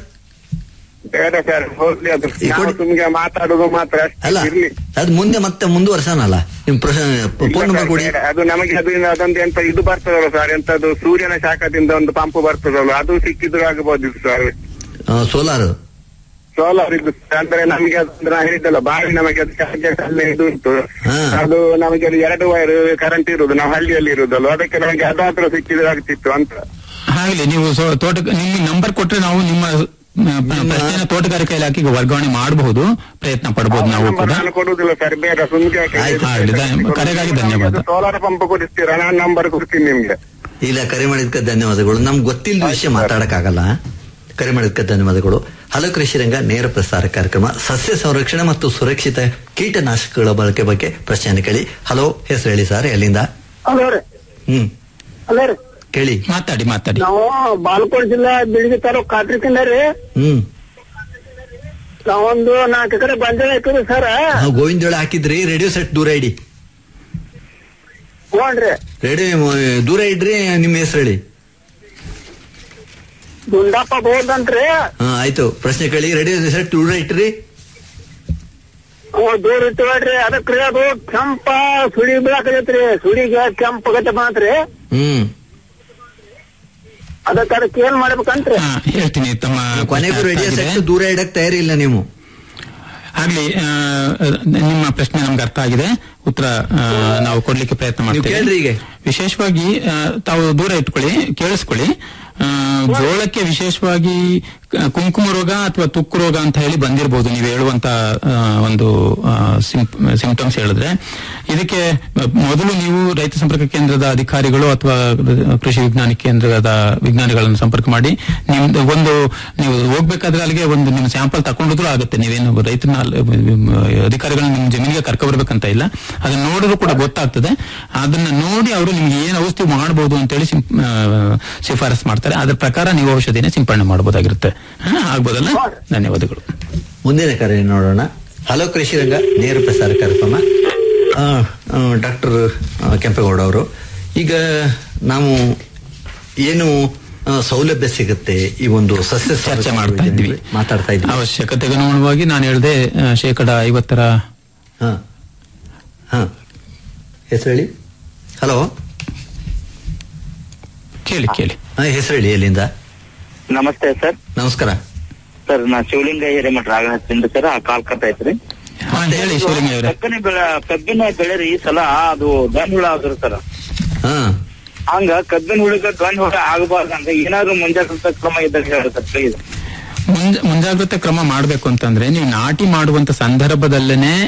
ಬೇಡ ಸರ್ ಹೋಗ್ಲಿ ಅದು ಈ ನಾವು ಕೊಡಿ. ಸುಮ್ಗೆ ಮಾತಾಡುದು ಮಾತ್ರ ಅಷ್ಟೇ ಅಲ್ಲ ಇರ್ಲಿ ಅದು ಮುಂದೆ ಮತ್ತೆ ಮುಂದುವರ್ಸನಲ್ಲ ನಿಮ್ ಪ್ರಶ್ನೆ ಇಲ್ಲ ಫೋನ್ ನಂಬರ್ ಸರ್, ಕೊಡಿ ಬೇಡ. ಅದು ನಮಗೆ ಅದು ಅದೊಂದು ಎಂತ ಇದು ಬರ್ತದಲ್ಲ ಸರ್ ಎಂತದು ಸೂರ್ಯನ ಶಾಖದಿಂದ ಒಂದು ಪಂಪ್ ಬರ್ತದಲ್ಲ ಅದು ಸಿಕ್ಕಿದ್ರು ಆಗಬಹುದಿತ್ತು ಸರ್ ಸೋಲಾರ್ ಸೋಲಾರ್ ಇದು ಅಂದ್ರೆ ನಮಗೆ ಅದು ನಾ ಹೇಳಿದ್ದಲ್ಲ ಬಾರಿ ನಮಗೆ ಅದು ಚಾರ್ಜಸ್ ಅಲ್ಲೇ ಇದು ಉಂಟು ಹಾ. ಅದು ನಮಗೆ ಅದು ಎರಡು ವೈರ್ ಕರೆಂಟ್ ಇರುದು ನಾವು ಹಳ್ಳಿಯಲ್ಲಿ ಇರುದಲ್ಲ ಅದಕ್ಕೆ ನಮಗೆ ಅದಾತ್ರ ಸಿಕ್ಕಿದ್ರೆ ಆಗ್ತಿತ್ತು ಅಂತ ಆಗ್ಲಿ ನೀವು ಸೊ- ತೋಟ ನಿಮ್ಮ ನಂಬರ್ ಕೊಟ್ರೆ ನಾವು ನಿಮ್ಮ ಆ, ಪ್ರಶ್ನೆನ ತೋಟಗಾರಿಕಾ ಇಲಾಖೆಗೆ ವರ್ಗಾವಣೆ ಮಾಡಬಹುದು ಪ್ರಯತ್ನ ಪಡಬಹುದು ನಾವು ನಂಬರ್ ಕೂಡ ನಾನು ಕೊಡುದಿಲ್ಲ ಸರ್ ಬೇಡ ಸುಮ್ಗೆ ಆಯ್ತು, ಆಗ್ಲಿ. ಧನ್ಯ- ಕರೆಗಾಗಿ ಧನ್ಯವಾದ. ಸೋಲಾರ್ ಪಂಪ್ ಕೊಡಿಸ್ತೀರಾ ನಾನು ನಂಬರ್ ಕೊಡ್ತೀನಿ ನಿಮ್ಗೆ ಇಲ್ಲ ಕರೆ ಮಾಡಿದ್ಕೆ ಧನ್ಯವಾದಗಳು ನಮ್ಗೆ ಗೊತ್ತಿಲ್ಲದ ವಿಷಯ ಮಾತಾಡಕ್ಕಾಗಲ್ಲ ಕರೆ ಮಾಡಿದ್ಕೆ ಧನ್ಯವಾದಗಳು ಹಲೋ ಕೃಷಿ ರಂಗ ನೇರ ಪ್ರಸಾರ ಕಾರ್ಯಕ್ರಮ ಸಸ್ಯ ಸಂರಕ್ಷಣೆ ಮತ್ತು ಸುರಕ್ಷಿತ ಕೀಟನಾಶಕಗಳ ಬಳಕೆ ಬಗ್ಗೆ ಪ್ರಶ್ನೆಯನ್ನು ಕೇಳಿ ಹಲೋ ಹೆಸರು ಹೇಳಿ ಸರ್ ಎಲ್ಲಿಂದ ಹಲೋ ರೀ ಹ್ಮ್ ಹಲೋ ರೀ ಕೇಳಿ ಮಾತಾಡಿ ಮಾತಾಡಿ ನಾವು ಬಾಲ್ಕೋಟ್ ಜಿಲ್ಲಾ ಬಿಳಿಗಿ ತಾಲೂಕ್ ಕಾಟ್ರಿಕಿಂದ ರೀ ಹ್ಮ್ ನಾವೊಂದು ನಾಲ್ಕು ಎಕರೆ ಬಂಜಾರ ಹಾಕಿದ್ರಿ ಸರ್ ನಾವು ಗೋವಿಂದ ಹಾಕಿದ್ರಿ ರೇಡಿಯೋ ಸೆಟ್ ದೂರ ಇಡಿ ಹ್ಞೂನ್ರಿ ರೇಡಿಯೋ ದೂರ ಇಡ್ರಿ ನಿಮ್ಮ ಹೆಸರು ಹೇಳಿ ಗುಂಡಪ್ಪ ಬೋದಂತ್ರಿ ಹಾ ಆಯ್ತು ಪ್ರಶ್ನೆ ಕೇಳಿ ರೇಡಿಯೋ ಸೆಟ್ ದೂರ ಇಟ್ರಿ ಅವ್ ದೂರ ಇಟ್ಟುಬೇಡ್ರಿ ಅದಕ್ರಿ ಅದು ಕೆಂಪ ಸುಳಿ ಬೀಳಾಕೈತ್ರಿ ಸುಳಿಗೆ ಕೆಂಪ್ ಗತೆ ಬಂತ್ರಿ ಹ್ಮ್ ಅದಕ್ಕೆ ಅದಕ್ಕೆ ಏನ್ ಮಾಡ್ಬೇಕಂತ್ರಿ ಹಾ, ಹೇಳ್ತೀನಿ ತಮ್ಮ ಕೊನೆಗೂ ಪ್ರಶ್ನೆ ರೇಡಿಯೋ ಅರ್ಥ ಆಗಿದೆ. ಸೆಟ್ ದೂರ ಇಡಕ್ ತಯಾರಿಲ್ಲ ನೀವು ಆಗ್ಲಿ ಆ, ನಿಮ್ಮ ಪ್ರಶ್ನೆ ನಮ್ಗೆ ಅರ್ಥ ಆಗಿದೆ ಉತ್ತರ ಆ, ನಾವು ಕೊಡ್ಲಿಕ್ಕೆ ಪ್ರಯತ್ನ ನೀವು ಕೇಳ್ರಿ ಮಾಡ್ತೀವಿ ಈಗ ವಿಶೇಷವಾಗಿ ಆ, ತಾವು ದೂರ ಇಟ್ಕೊಳ್ಳಿ ಕೇಳಿಸ್ಕೊಳ್ಳಿ ಆ, ಜೋಳಕ್ಕೆ ವಿಶೇಷವಾಗಿ ಕ- ಕುಂಕುಮ ರೋಗ ಅಥವಾ ತುಕ್ಕು ರೋಗ ಅಂತ ಹೇಳಿ ಬಂದಿರಬಹುದು ನೀವು ಹೇಳುವಂತ ಆ, ಒಂದು ಸಿಂಪ್ಟಮ್ಸ್ ಹೇಳಿದ್ರೆ ಇದಕ್ಕೆ ಮೊದಲು ನೀವು ರೈತ ಸಂಪರ್ಕ ಕೇಂದ್ರದ ಅಧಿಕಾರಿಗಳು ಅಥವಾ ಕೃಷಿ ವಿಜ್ಞಾನ ಕೇಂದ್ರದ ವಿಜ್ಞಾನಿಗಳನ್ನು ಸಂಪರ್ಕ ಮಾಡಿ ನಿಮ್ದು ಒಂದು ನೀವು ಹೋಗ್ಬೇಕಾದ್ರೆ ಅಲ್ಲಿಗೆ ಒಂದು ನಿಮ್ಮ ಸ್ಯಾಂಪಲ್ ತಗೊಂಡಿದ್ರು ಆಗುತ್ತೆ ನೀವೇನು ರೈತನ ಅಲ್ಲಿ, ಅಧಿಕಾರಿಗಳನ್ನ ನಿಮ್ಮ ಜಮೀನಿಗೆ ಕರ್ಕೊಬರ್ಬೇಕಂತ ಇಲ್ಲ ಅದನ್ನ ನೋಡಿದ್ರು ಕೂಡ ಗೊತ್ತಾಗ್ತದೆ ಅದನ್ನ ನೋಡಿ ಅವರು ನಿಮ್ಗೆ ಏನು ಔಷಧಿ ಮಾಡಬಹುದು ಅಂತೇಳಿ ಸಿಂ- ಆ, ಶಿಫಾರಸ್ ಮಾಡ್ತಾರೆ ಅದ್ರ ಪ್ರಕಾರ ನೀವು ಔಷಧಿನ ಸಿಂಪಡಣೆ ಮಾಡಬಹುದಾಗಿರುತ್ತೆ ಹಾ, ಆಗ್ಬೋದಲ್ಲ ಧನ್ಯವಾದಗಳು ಮುಂದಿನ ಕರೆ ನೋಡೋಣ ಹಲೋ ಕೃಷಿ ರಂಗ ನೇರ ಪ್ರಸಾರ ಕಾರ್ಯಕ್ರಮ ಡಾಕ್ಟರ್ ಕೆಂಪೇಗೌಡ ಅವರು ಈಗ ನಾವು ಏನು ಆ, ಸೌಲಭ್ಯ ಸಿಗುತ್ತೆ ಈ ಒಂದು ಸಸ್ಯ ಚರ್ಚೆ ಸಂರಕ್ಷಣೆ ಮಾಡ್ತಾ ಇದ್ವಿ ಯೋಜನೆಯಲ್ಲಿ ಮಾತಾಡ್ತಾ ಇದ್ವಿ ಅವಶ್ಯಕತೆಗೆ ಅನುಗುಣವಾಗಿ ನಾನು ಹೇಳಿದೆ ಆ, ಶೇಕಡ ಐವತ್ತರ ಹಾ ಹಾ ಹೆಸರು ಹೇಳಿ ಹಲೋ ಕೇಳಿ ಕೇಳಿ ಹಾ ಹೆಸರು ಹೇಳಿ ಎಲ್ಲಿಂದ ನಮಸ್ತೆ ಸರ್ ನಮಸ್ಕಾರ ಸರ್ ನಾ ಶಿವಲಿಂಗ ಹಿರೇಮಠ ರಾಗ ಹಚ್ಚಿಂದ ಸರ್ ಆ ಕಾಲ್ ಕಟ್ ಐತ್ರಿ ಹಾ, ಹೇಳಿ ಶಿವಲಿಂಗ ಅವರೇ ಕಬ್ಬಿನ ಬೆಳೆ ಕಬ್ಬಿನ ಬೆಳೆ ರೀ ಈ ಸಲ ಅದು ಗನ್ ಹುಳ ಆದ್ರು ಸರ್ ಹಾ ಹಂಗ ಕಬ್ಬಿನ ಹುಳಗ ಗನ್ ಹುಳ ಆಗಬಾರ್ದಂಗ ಏನಾದ್ರು ಮುಂಜಾಗ್ರತಾ ಕ್ರಮ ಇದ್ದಾಗ ಹೇಳಿ ಸರ್ ಪ್ಲೀಸ್ ಮುಂಜ- ಮುಂಜಾಗ್ರತೆ ಕ್ರಮ ಮಾಡಬೇಕು ಅಂತಂದ್ರೆ ನೀವು ನಾಟಿ ಮಾಡುವಂತ ಸಂದರ್ಭದಲ್ಲೇನೆ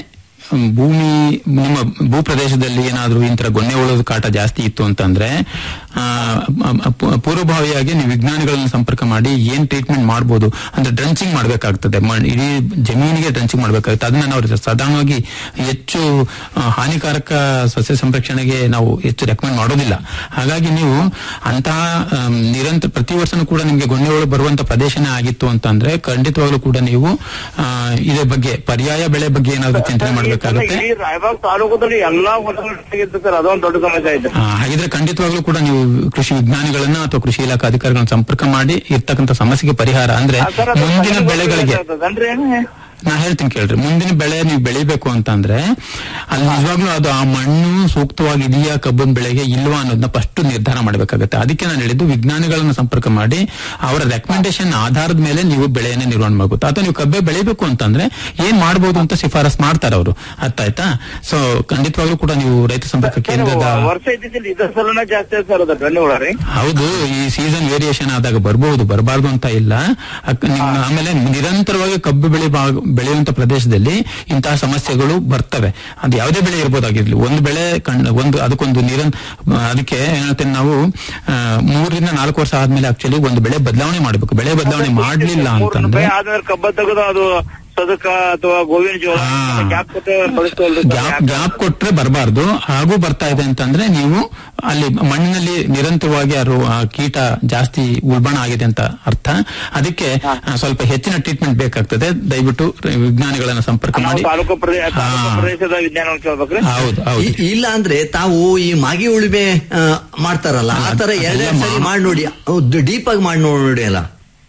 ಮ್, ಭೂಮಿ ನಿಮ್ಮ ಭೂಪ್ರದೇಶದಲ್ಲಿ ಏನಾದ್ರೂ ಇಂತರ ಗೊನ್ನೆ ಉಳೋದು ಕಾಟ ಜಾಸ್ತಿ ಇತ್ತು ಅಂತಂದ್ರೆ ಆ, ಅ- ಪು- ಪೂರ್ವಭಾವಿಯಾಗಿ ನೀವು ವಿಜ್ಞಾನಿಗಳನ್ನ ಸಂಪರ್ಕ ಮಾಡಿ ಏನ್ ಟ್ರೀಟ್ಮೆಂಟ್ ಮಾಡಬಹುದು ಅಂದ್ರೆ ಡ್ರಂಚಿಂಗ್ ಮಾಡಬೇಕಾಗ್ತದೆ ಇಡೀ ಜಮೀನಿಗೆ ಡ್ರಂಚಿಂಗ್ ಮಾಡಬೇಕಾಗುತ್ತೆ ಅದನ್ನ ನಾವು ಸಾಧಾರಣವಾಗಿ ಹೆಚ್ಚು ಆ, ಹಾನಿಕಾರಕ ಸಸ್ಯ ಸಂರಕ್ಷಣೆಗೆ ನಾವು ಹೆಚ್ಚು ರೆಕಮೆಂಡ್ ಮಾಡೋದಿಲ್ಲ ಹಾಗಾಗಿ ನೀವು ಅಂತಹ ಆಮ್, ನಿರಂತರ ಪ್ರತಿ ವರ್ಷನೂ ಕೂಡ ನಿಮಗೆ ಗೊಣ್ಣೆಗಳು ಬರುವಂತ ಪ್ರದೇಶನೇ ಆಗಿತ್ತು ಅಂತಂದ್ರೆ ಖಂಡಿತವಾಗ್ಲೂ ಕೂಡ ನೀವು ಆ, ಇದ್ರ ಬಗ್ಗೆ ಪರ್ಯಾಯ ಬೆಳೆ ಬಗ್ಗೆ ಏನಾದ್ರು ಚಿಂತನೆ ಮಾಡಬೇಕಾಗುತ್ತೆ ಇಡೀ ರಾಯಬಾಗ್ ತಾಲೂಕದಲ್ಲಿ ಎಲ್ಲಾ ಹೊಲಗಳಿತ್ತು ಸರ್ ಅದೊಂದು ದೊಡ್ಡ ಸಮಸ್ಯೆ ಇದೆ ಆ, ಹಾಗಿದ್ರೆ ಖಂಡಿತವಾಗ್ಲೂ ಕೂಡ ನೀವು ಕೃಷಿ ವಿಜ್ಞಾನಿಗಳನ್ನ ಅಥವಾ ಕೃಷಿ ಇಲಾಖಾ ಅಧಿಕಾರಿಗಳನ್ನ ಸಂಪರ್ಕ ಮಾಡಿ ಇರ್ತಕ್ಕಂಥ ಸಮಸ್ಯೆಗೆ ಪರಿಹಾರ ಅಂದ್ರೆ ಸರ್ ಅದು ಮುಂದಿನ ಸರಿ ಬೆಳೆಗಳಿಗೆ ಗೊತ್ತಾಗ್ತದನ್ರಿ ಏನು? ನಾ ಹೇಳ್ತೀನಿ ಕೇಳ್ರಿ ಮುಂದಿನ ಬೆಳೆ ನೀವು ಬೆಳಿಬೇಕು ಅಂತಂದ್ರೆ ಅಲ್ಲಿ ನಿಜವಾಗ್ಲೂ ಅದು ಆ ಮಣ್ಣು ಸೂಕ್ತವಾಗಿ ಇದೆಯಾ ಕಬ್ಬಿನ ಬೆಳೆಗೆ ಇಲ್ವಾ ಅನ್ನೋದನ್ನ ಫಸ್ಟ್ ನಿರ್ಧಾರ ಮಾಡಬೇಕಾಗುತ್ತೆ ಅದಕ್ಕೆ ನಾನು ಹೇಳಿದ್ದು ವಿಜ್ಞಾನಿಗಳನ್ನ ಸಂಪರ್ಕ ಮಾಡಿ ಅವರ ರೆಕಮೆಂಡೇಶನ್ ಆಧಾರದ ಮೇಲೆ ನೀವು ಬೆಳೆಯನ್ನ ನಿರ್ವಹಣೆ ಮಾಡಬಹುದು ಅಥವಾ ನೀವು ಕಬ್ಬೆ ಬೆಳಿಬೇಕು ಅಂತಂದ್ರೆ ಏನ್ ಮಾಡಬಹುದು ಅಂತ ಶಿಫಾರಸ್ ಮಾಡ್ತಾರೆ ಅವರು ಅರ್ಥ ಆಯ್ತಾ ಸೊ ಖಂಡಿತವಾಗ್ಲೂ ಕೂಡ ನೀವು ರೈತ ಸಂಪರ್ಕ ಕೇಂದ್ರದ ವರ್ಷ ಇದ್ದಿದ್ದಿಲ್ಲ ಇದ್ರ ಸಲನ ಜಾಸ್ತಿ ಆಯ್ತು ಸರ್ ಅದು ಬೆಣ್ಣೆ ಹುಳ ರೀ ಹೌದು ಈ ಸೀಸನ್ ವೇರಿಯೇಷನ್ ಆದಾಗ ಬರಬಹುದು ಬರಬಾರ್ದು ಅಂತ ಇಲ್ಲ ಅಕ್- ನಿಮ್ಮ ಆಮೇಲೆ ನಿರಂತರವಾಗಿ ಕಬ್ಬು ಬೆಳೆ ಭಾಗ- ಬೆಳೆಯುವಂತ ಪ್ರದೇಶದಲ್ಲಿ ಇಂತಹ ಸಮಸ್ಯೆಗಳು ಬರ್ತವೆ ಅದು ಯಾವುದೇ ಬೆಳೆ ಇರ್ಬೋದಾಗಿರ್ಲಿ ಒಂದು ಬೆಳೆ ಕಣ್ ಒಂದು ಅದಕ್ಕೊಂದು ನಿರಂ ಅದಕ್ಕೆ ಏನ್ ಹೇಳ್ತೇನೆ ನಾವು ಆ, ಮೂರರಿಂದ ನಾಲ್ಕು ವರ್ಷ ಆದ್ಮೇಲೆ ಆಕ್ಚುಲಿ ಒಂದು ಬೆಳೆ ಬದಲಾವಣೆ ಮಾಡಬೇಕು ಬೆಳೆ ಬದಲಾವಣೆ ಮಾಡ್ಲಿಲ್ಲ ಮೂರ್ ಅಂತಂದ್ರೆ ರೂಪಾಯಿ ಆದ್ಮೇಲೆ ಕಬ್ಬ ತೆಗೆದು ಅದು ಸದಕ ಅಥವಾ ಗೋವಿನ ಜೋಳ ಹಾ. ಗ್ಯಾಪ್ ಕೊಟ್ಟು ಬಳಸ್ತವಲ್ರಿ ಸರ್? ಗ್ಯಾಪ್ ಗ್ಯಾಪ್ ಕೊಟ್ರೆ ಬರಬಾರ್ದು ಹಾಗೂ ಬರ್ತಾ ಇದೆ ಅಂತಂದ್ರೆ ನೀವು ಅಲ್ಲಿ ಮಣ್ಣಿನಲ್ಲಿ ನಿರಂತರವಾಗಿ ಆ ರೋ- ಆ ಕೀಟ ಜಾಸ್ತಿ ಉಲ್ಬಣ ಆಗಿದೆ ಅಂತ ಅರ್ಥ ಅದಕ್ಕೆ ಆ, ಸ್ವಲ್ಪ ಹೆಚ್ಚಿನ ಟ್ರೀಟ್ಮೆಂಟ್ ಬೇಕಾಗ್ತದೆ ದಯವಿಟ್ಟು ವಿಜ್ಞಾನಿಗಳನ್ನ ಸಂಪರ್ಕ ನಾವು ಮಾಡಿ ತಾಲೂಕು ಪ್ರದೇಶ ತಾಲೂಕು ಹಾ. ಪ್ರದೇಶದ ವಿಜ್ಞಾನ ಕೇಳ್ಬೇಕ್ರಿ ಹೌದು ಹೌದು ಇ- ಇಲ್ಲ ಅಂದ್ರೆ ತಾವು ಈ ಮಾಗಿ ಉಳುಮೆ ಆ, ಮಾಡ್ತಾರಲ್ಲ ಆ ತರ ಅದೆಲ್ಲ ಎರಡೆರಡು ಸರಿ ಮಾ- ಮಾಡಿ ನೋಡಿ ಡೀಪ್ ಆಗಿ ಮಾಡಿ ನೋಡಿ ಅಲ್ಲ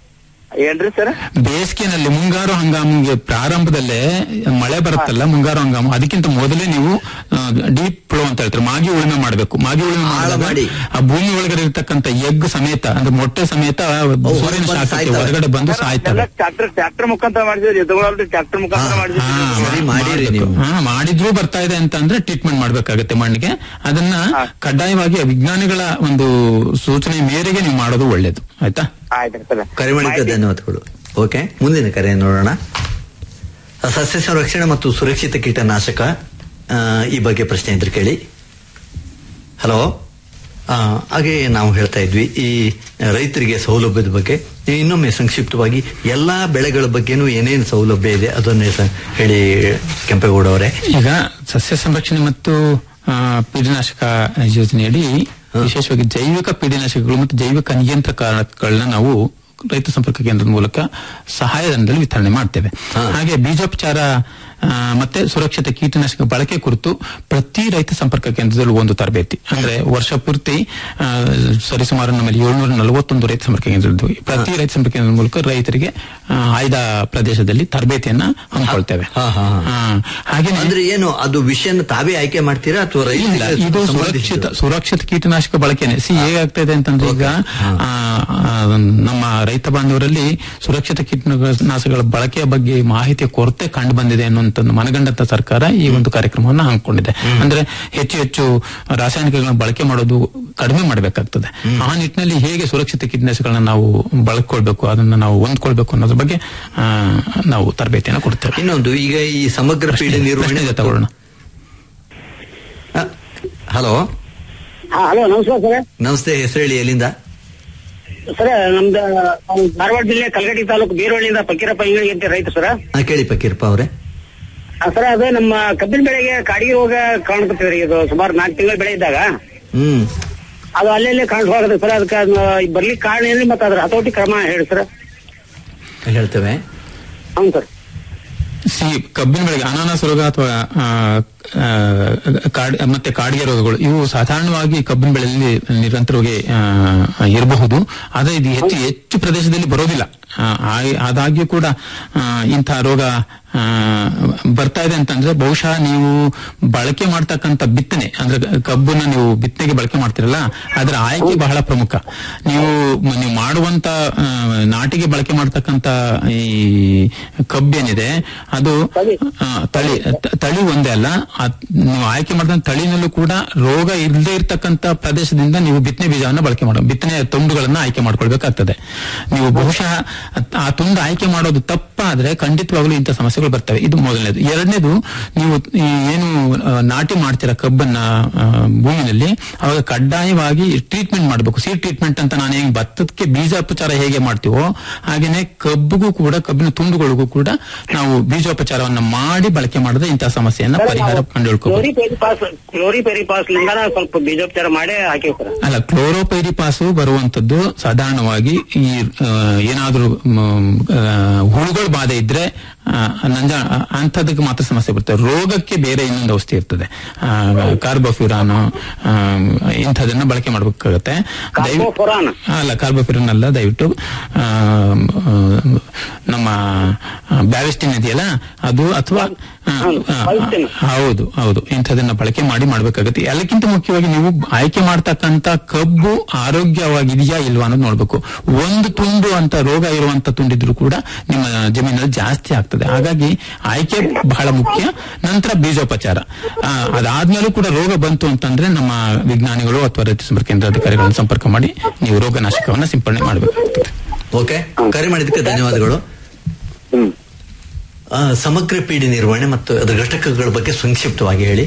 ಏನ್ರಿ ಸರ್ ಬೇಸಿಗೆನಲ್ಲಿ ಮುಂಗಾರು ಹಂಗಾಮಿಗೆ ಪ್ರಾರಂಭದಲ್ಲೇ ಮಳೆ ಬರುತ್ತಲ್ಲ ಮುಂಗಾರು ಹಂಗಾಮು ಅದಕ್ಕಿಂತ ಮೊದಲೇ ನೀವು ಡೀಪ್ ಫ್ಲೋ ಅಂತ ಹೇಳ್ತಾರೆ ಮಾಗಿ ಉಳುಮೆ ಮಾಡಬೇಕು ಮಾಗಿ ಉಳುಮೆ ಆಳ ಮಾಡಿದಾಗ ಮಾಡಿ. ಆ ಭೂಮಿ ಒಳಗಡೆ ಇರ್ತಕ್ಕಂಥ ಎಗ್ ಸಮೇತ ಅಂದ್ರೆ ಮೊಟ್ಟೆ ಸಮೇತ ಹೊರಗೆ ಸೂರ್ಯನ ಬಂದು ಶಾಖಕ್ಕೆ ಸಾಯ್ತವೆ. ಹೊರಗಡೆ ಬಂದು ಸಾಯ್ತವೆ ಟ್ರಾಕ್ಟರ್ ಟ್ರಾಕ್ಟರ್ ಮುಖಾಂತರ ಮಾಡಿದ್ರಿ ಎತ್ತುಗಳಲ್ರಿ ಟ್ರಾಕ್ಟರ್ ಮುಖಾಂತರ ಹಾ, ಮಾಡಿದ್ರಿ ಹಾ, ಸರಿ ಮಾಡಿರಿ ಮಾಡ್ಬೇಕು. ನೀವು. ಹಾ, ಮಾಡಿದ್ರೂ ಬರ್ತಾ ಇದೆ ಅಂತ ಅಂದ್ರೆ ಟ್ರೀಟ್ಮೆಂಟ್ ಮಾಡ್ಬೇಕಾಗತ್ತೆ ಮಣ್ಣಿಗೆ ಅದನ್ನ ಹಾ. ಕಡ್ಡಾಯವಾಗಿ ವಿಜ್ಞಾನಿಗಳ ಒಂದು ಸೂಚನೆ ಮೇರೆಗೆ ನೀವು ಮಾಡೋದು ಒಳ್ಳೇದು ಆಯ್ತಾ ಆಯ್ತು ಸರ್ ಕರೆ ಮಾಡಿದ್ದ ಧನ್ಯವಾದಗಳು ಓಕೆ ಮುಂದಿನ ಕರೆ ನೋಡೋಣ ಸಸ್ಯ ಸಂರಕ್ಷಣೆ ಮತ್ತು ಸುರಕ್ಷಿತ ಕೀಟನಾಶಕ ಆ, ಈ ಬಗ್ಗೆ ಪ್ರಶ್ನೆ ಇದ್ರೆ ಕೇಳಿ ಹಲೋ ಆ, ಹಾಗೆ ನಾವು ಹೇಳ್ತಾ ಇದ್ವಿ ಈ ರೈತರಿಗೆ ಸೌಲಭ್ಯದ ಬಗ್ಗೆ ನೀವು ಇನ್ನೊಮ್ಮೆ ಸಂಕ್ಷಿಪ್ತವಾಗಿ ಎಲ್ಲಾ ಬೆಳೆಗಳ ಬಗ್ಗೆನೂ ಏನೇನು ಸೌಲಭ್ಯ ಇದೆ ಅದನ್ನೇ ಸ- ಹೇಳಿ ಕೆಂಪೇಗೌಡ ಅವರೇ ಈಗ ಸಸ್ಯ ಸಂರಕ್ಷಣೆ ಮತ್ತು ಆ, ಪೀಡನಾಶಕ ಯೋಜನೆಯಡಿ ವಿಶೇಷವಾಗಿ ಜೈವಿಕ ಪೀಡನಾಶಕಗಳು ಮತ್ತು ಜೈವಿಕ ನಿಯಂತ್ರಕಗಳನ್ನ ನಾವು ರೈತ ಸಂಪರ್ಕ ಕೇಂದ್ರದ ಮೂಲಕ ಸಹಾಯಧನದಲ್ಲಿ ವಿತರಣೆ ಮಾಡ್ತೇವೆ ಹಾ. ಹಾಗೆ ಬೀಜೋಪಚಾರ ಆ, ಮತ್ತೆ ಸುರಕ್ಷಿತ ಕೀಟನಾಶಕ ಬಳಕೆ ಕುರಿತು ಪ್ರತಿ ರೈತ ಸಂಪರ್ಕ ಕೇಂದ್ರದಲ್ಲೂ ಒಂದು ತರಬೇತಿ ಅಂದ್ರೆ ವರ್ಷ ಪೂರ್ತಿ ಆ, ಸರಿಸುಮಾರು ನಮ್ಮಲ್ಲಿ ಏಳ್ನೂರ ನಲವತ್ತೊಂದು ರೈತ ಸಂಪರ್ಕ ಕೇಂದ್ರಗಳಿದ್ವು ಪ್ರತಿ ರೈತ ಸಂಪರ್ಕ ಕೇಂದ್ರದ ಮೂಲಕ ರೈತರಿಗೆ ಆ, ಆಯ್ದ ಪ್ರದೇಶದಲ್ಲಿ ತರಬೇತಿಯನ್ನ ಹಮ್ಮಿಕೊಳ್ತೇವೆ ಹಾ, ಹಾ, ಹಾ. ಹಾ. ಹಾಗೇನೆ ಅಂದ್ರೆ ಏನು ಅದು ವಿಷಯನ ತಾವೇ ಆಯ್ಕೆ ಮಾಡ್ತೀರಾ ಅಥವಾ ಇಲ್ಲ ರೈತರಿಗೆ ಇದು ಸಂಬಂಧಿಸಿದ- ಸುರಕ್ಷಿತ ಸುರಕ್ಷಿತ ಕೀಟನಾಶಕ ಬಳಕೆನೆ ಸಿ ಹೇಗಾಗ್ತಾ ಇದೆ ಅಂತಂದ್ರೆ ಈಗ ಆ, ಆ, ನಮ್ಮ ರೈತ ಬಾಂಧವರಲ್ಲಿ ಸುರಕ್ಷಿತ ಕೀಟನಾಶಕಗಳ ಬಳಕೆಯ ಬಗ್ಗೆ ಮಾಹಿತಿಯ ಕೊರತೆ ಕಂಡು ಬಂದಿದೆ ಅನ್ನುವಂತ ಮನಗಂಡಂತ ಸರ್ಕಾರ ಈ ಒಂದು ಕಾರ್ಯಕ್ರಮವನ್ನು ಹಮ್ಮಿಕೊಂಡಿದೆ ಅಂದ್ರೆ ಹೆಚ್ಚು ಹೆಚ್ಚು ರಾಸಾಯನಿಕಗಳನ್ನ ಬಳಕೆ ಮಾಡೋದು ಕಡಿಮೆ ಮಾಡಬೇಕಾಗ್ತದೆ ಆ ನಿಟ್ಟಿನಲ್ಲಿ ಹೇಗೆ ಸುರಕ್ಷಿತ ಕೀಟನಾಶಕಗಳನ್ನ ನಾವು ಬಳಕೊಳ್ಬೇಕು ಅದನ್ನ ನಾವು ಹೊಂದ್ಕೊಳ್ಬೇಕು ಅನ್ನೋದ್ರ ಬಗ್ಗೆ ಆ, ನಾವು ತರಬೇತಿಯನ್ನು ಕೊಡ್ತೇವೆ ಇನ್ನೊಂದು ಈಗ ಈ ಸಮಗ್ರ ಪೀಡೆ ನಿರ್ವಹಣೆ ಪ್ರಶ್ನೆ ಇದೆ ತಗೊಳ್ಳೋಣ ಹಲೋ ಹಾ ಹಲೋ ನಮಸ್ಕಾರ ಸರ್ ನಮಸ್ತೆ ಹೆಸರು ಹೇಳಿ ಎಲ್ಲಿಂದ ಸರ್ ನಮ್ದು ನಾವು ಧಾರವಾಡ ಜಿಲ್ಲೆ ಕಲಗಟ್ಟಿ ತಾಲೂಕು ಬೀರವಳ್ಳಿಯಿಂದ ಫಕೀರಪ್ಪ ಇಂಗಳಿಗೆ ಅಂತ ರೈತ ಸರ್ ಹಾ ಕೇಳಿ ಪಕೀರಪ್ಪ ಅವರೇ ಸರ್ ಅದು ನಮ್ಮ ಕಬ್ಬಿನ ಬೆಳೆಗೆ ಕಾಡಿಗೆ ರೋಗ ಕಾಣ್ಕೊತೀವಿ ಇದು ಸುಮಾರು ನಾಲ್ಕು ತಿಂಗಳ ಬೆಳೆ ಇದ್ದಾಗ ಹ್ಮ್ ಅದು ಅಲ್ಲೆಲ್ಲೇ ಕಾಣಿಸ್ವಾಗತ್ತೆ ಸರ್ ಅದಕ್ಕೆ ಅದನ್ನ ಬರ್ಲಿಕ್ಕೆ ಕಾರಣ ಏನ್ರಿ ಮತ್ತೆ ಅದ್ರ ಹತೋಟಿ ಕ್ರಮ ಹೇಳಿ ಸರ್ ಹೇಳ್ತೇವೆ ಹೌದು ಸರ್ ಸಿ ಕಬ್ಬಿನ ಬೆಳೆಗೆ ಅನಾನಸ್ ರೋಗ ಅಥವಾ ಆ, ಆ, ಕಾಡ್ ಮತ್ತೆ ಕಾಡಿಗೆ ರೋಗಗಳು ಇವು ಸಾಧಾರಣವಾಗಿ ಕಬ್ಬಿನ ಬೆಳೆಯಲ್ಲಿ ನಿರಂತರವಾಗಿ ಆ, ಇರಬಹುದು ಆದರೆ ಇದು ಹೆಚ್ಚು ಹೆಚ್ಚು ಪ್ರದೇಶದಲ್ಲಿ ಬರೋದಿಲ್ಲ ಆ, ಆ- ಆದಾಗ್ಯೂ ಕೂಡ ಆ, ಇಂತಹ ರೋಗ ಆ, ಬರ್ತಾ ಇದೆ ಅಂತಂದ್ರೆ ಬಹುಶಃ ನೀವು ಬಳಕೆ ಮಾಡ್ತಕ್ಕಂಥ ಬಿತ್ತನೆ ಅಂದ್ರೆ ಕಬ್ಬನ್ನ ನೀವು ಬಿತ್ತನೆಗೆ ಬಳಕೆ ಮಾಡ್ತಿರಲ್ಲ ಅದರ ಆಯ್ಕೆ ಬಹಳ ಪ್ರಮುಖ ನೀವು ನೀವು ಮಾಡುವಂತ ಆ, ನಾಟಿಗೆ ಬಳಕೆ ಮಾಡ್ತಕ್ಕಂಥ ಈ ಕಬ್ಬೇನಿದೆ ಅದು ಆ, ತಳಿ ತ- ತಳಿ ಒಂದೇ ಅಲ್ಲ ಆ ನೀವು ಆಯ್ಕೆ ಮಾಡಿದ ತಳಿನಲ್ಲೂ ಕೂಡ ರೋಗ ಇಲ್ಲದೆ ಇರತಕ್ಕಂತ ಪ್ರದೇಶದಿಂದ ನೀವು ಬಿತ್ತನೆ ಬೀಜವನ್ನು ಬಳಕೆ ಮಾಡೋ ಬಿತ್ತನೆ ತುಂಡುಗಳನ್ನ ಆಯ್ಕೆ ಮಾಡ್ಕೊಳ್ಬೇಕಾಗ್ತದೆ ನೀವು ಬಹುಶಃ ಆ ತುಂಡು ಆಯ್ಕೆ ಮಾಡೋದು ತಪ್ಪಾದ್ರೆ ಖಂಡಿತವಾಗ್ಲೂ ಇಂಥ ಸಮಸ್ಯೆಗಳು ಬರ್ತವೆ ಇದು ಮೊದಲನೇದು ಎರಡನೇದು ನೀವು ಈ ಏನು ಆ, ನಾಟಿ ಮಾಡ್ತೀರಾ ಕಬ್ಬನ್ನ ಆ, ಭೂಮಿನಲ್ಲಿ ಅವಾಗ ಕಡ್ಡಾಯವಾಗಿ ಟ್ರೀಟ್ಮೆಂಟ್ ಮಾಡಬೇಕು ಸೀಡ್ ಟ್ರೀಟ್ಮೆಂಟ್ ಅಂತ ನಾನು ಹೆಂಗ್ ಭತ್ತಕ್ಕೆ ಬೀಜೋಪಚಾರ ಹೇಗೆ ಮಾಡ್ತೀವೋ ಹಾಗೇನೆ ಕಬ್ಬಿಗೂ ಕೂಡ ಕಬ್ಬಿನ ತುಂಡುಗಳಿಗೂ ಕೂಡ ನಾವು ಬೀಜೋಪಚಾರವನ್ನ ಮಾಡಿ ಬಳಕೆ ಮಾಡಿದ್ರೆ ಇಂತಹ ಸಮಸ್ಯೆಯನ್ನ ಪರಿಹಾರ ಕಂಡುಹಿಡ್ಕೋಬಹುದು ಕ್ಲೋರಿಪೆರಿಪಾಸ್ ಕ್ಲೋರಿಪೆರಿಪಾಸ್ ಲಿಂಗನ ಸ್ವಲ್ಪ ಬೀಜೋಪಚಾರ ಮಾಡಿ ಹಾಕಿವ್ ಸರ್ ಅಲ್ಲ ಕ್ಲೋರೋಪೈರಿಪಾಸು ಬರುವಂತದ್ದು ಸಾಧಾರಣವಾಗಿ ಈ ಆ, ಏನಾದ್ರೂ ಮ್, ಆ, ಹುಳುಗಳ ಬಾಧೆ ಇದ್ರೆ ಆ, ನಂಜ ಅಂಥದಕ್ಕೆ ಮಾತ್ರ ಸಮಸ್ಯೆ ಬರ್ತದೆ ರೋಗಕ್ಕೆ ಬೇರೆ ಇನ್ನೊಂದು ಔಷಧಿ ಇರ್ತದೆ ಕಾರ್ಬೋಫ್ಯೂರಾನ್ ಇಂಥದನ್ನ ಬಳಕೆ ಮಾಡಬೇಕಾಗತ್ತೆ ಕಾರ್ಬೋಫುರಾನ್? ಅಲ್ಲ ಕಾರ್ಬೋಫ್ಯೂರಾನ್ ಅಲ್ಲ ದಯವಿಟ್ಟು ಆ, ಆ, ನಮ್ಮ ಬ್ಯಾವಿಸ್ಟಿನ್ ಇದೆಯಲ್ಲ ಅದು ಅಥವಾ ಆ, ಆ, Bavestin. ಹೌದು ಹೌದು ಇಂಥದನ್ನ ಬಳಕೆ ಮಾಡಿ ಮಾಡ್ಬೇಕಾಗತ್ತೆ ಎಲ್ಲಕ್ಕಿಂತ ಮುಖ್ಯವಾಗಿ ನೀವು ಆಯ್ಕೆ ಮಾಡ್ತಕ್ಕಂತ ಕಬ್ಬು ಆರೋಗ್ಯವಾಗಿದೆಯಾ ಇಲ್ವಾ ಅನ್ನೋದು ನೋಡ್ಬೇಕು ಒಂದು ತುಂಡು ಅಂತ ರೋಗ ಇರುವಂತ ತುಂಡಿದ್ರು ಕೂಡ ನಿಮ್ಮ ಜಮೀನಲ್ಲಿ ಜಾಸ್ತಿ ಆಗ್ತದೆ ಹಾಗಾಗಿ ಆಯ್ಕೆ ಬಹಳ ಮುಖ್ಯ ನಂತರ ಬೀಜೋಪಚಾರ ಆ, ಅದಾದ್ಮೇಲೂ ಕೂಡ ರೋಗ ಬಂತು ಅಂತಂದ್ರೆ ನಮ್ಮ ವಿಜ್ಞಾನಿಗಳು ಅಥವಾ ರೈತ ಸಂಪರ್ಕ ಕೇಂದ್ರ ಅಧಿಕಾರಿಗಳನ್ನು ಸಂಪರ್ಕ ಮಾಡಿ ನೀವು ರೋಗನಾಶಕವನ್ನ ಸಿಂಪಡಣೆ ಮಾಡಬೇಕಾಗ್ತದೆ ಓಕೆ ಕರೆ ಮಾಡಿದ್ದಕ್ಕೆ ಧನ್ಯವಾದಗಳು ಆ, ಸಮಗ್ರ ಪೀಡೆ ನಿರ್ವಹಣೆ ಮತ್ತು ಅದರ ಘಟಕಗಳ ಬಗ್ಗೆ ಸಂಕ್ಷಿಪ್ತವಾಗಿ ಹೇಳಿ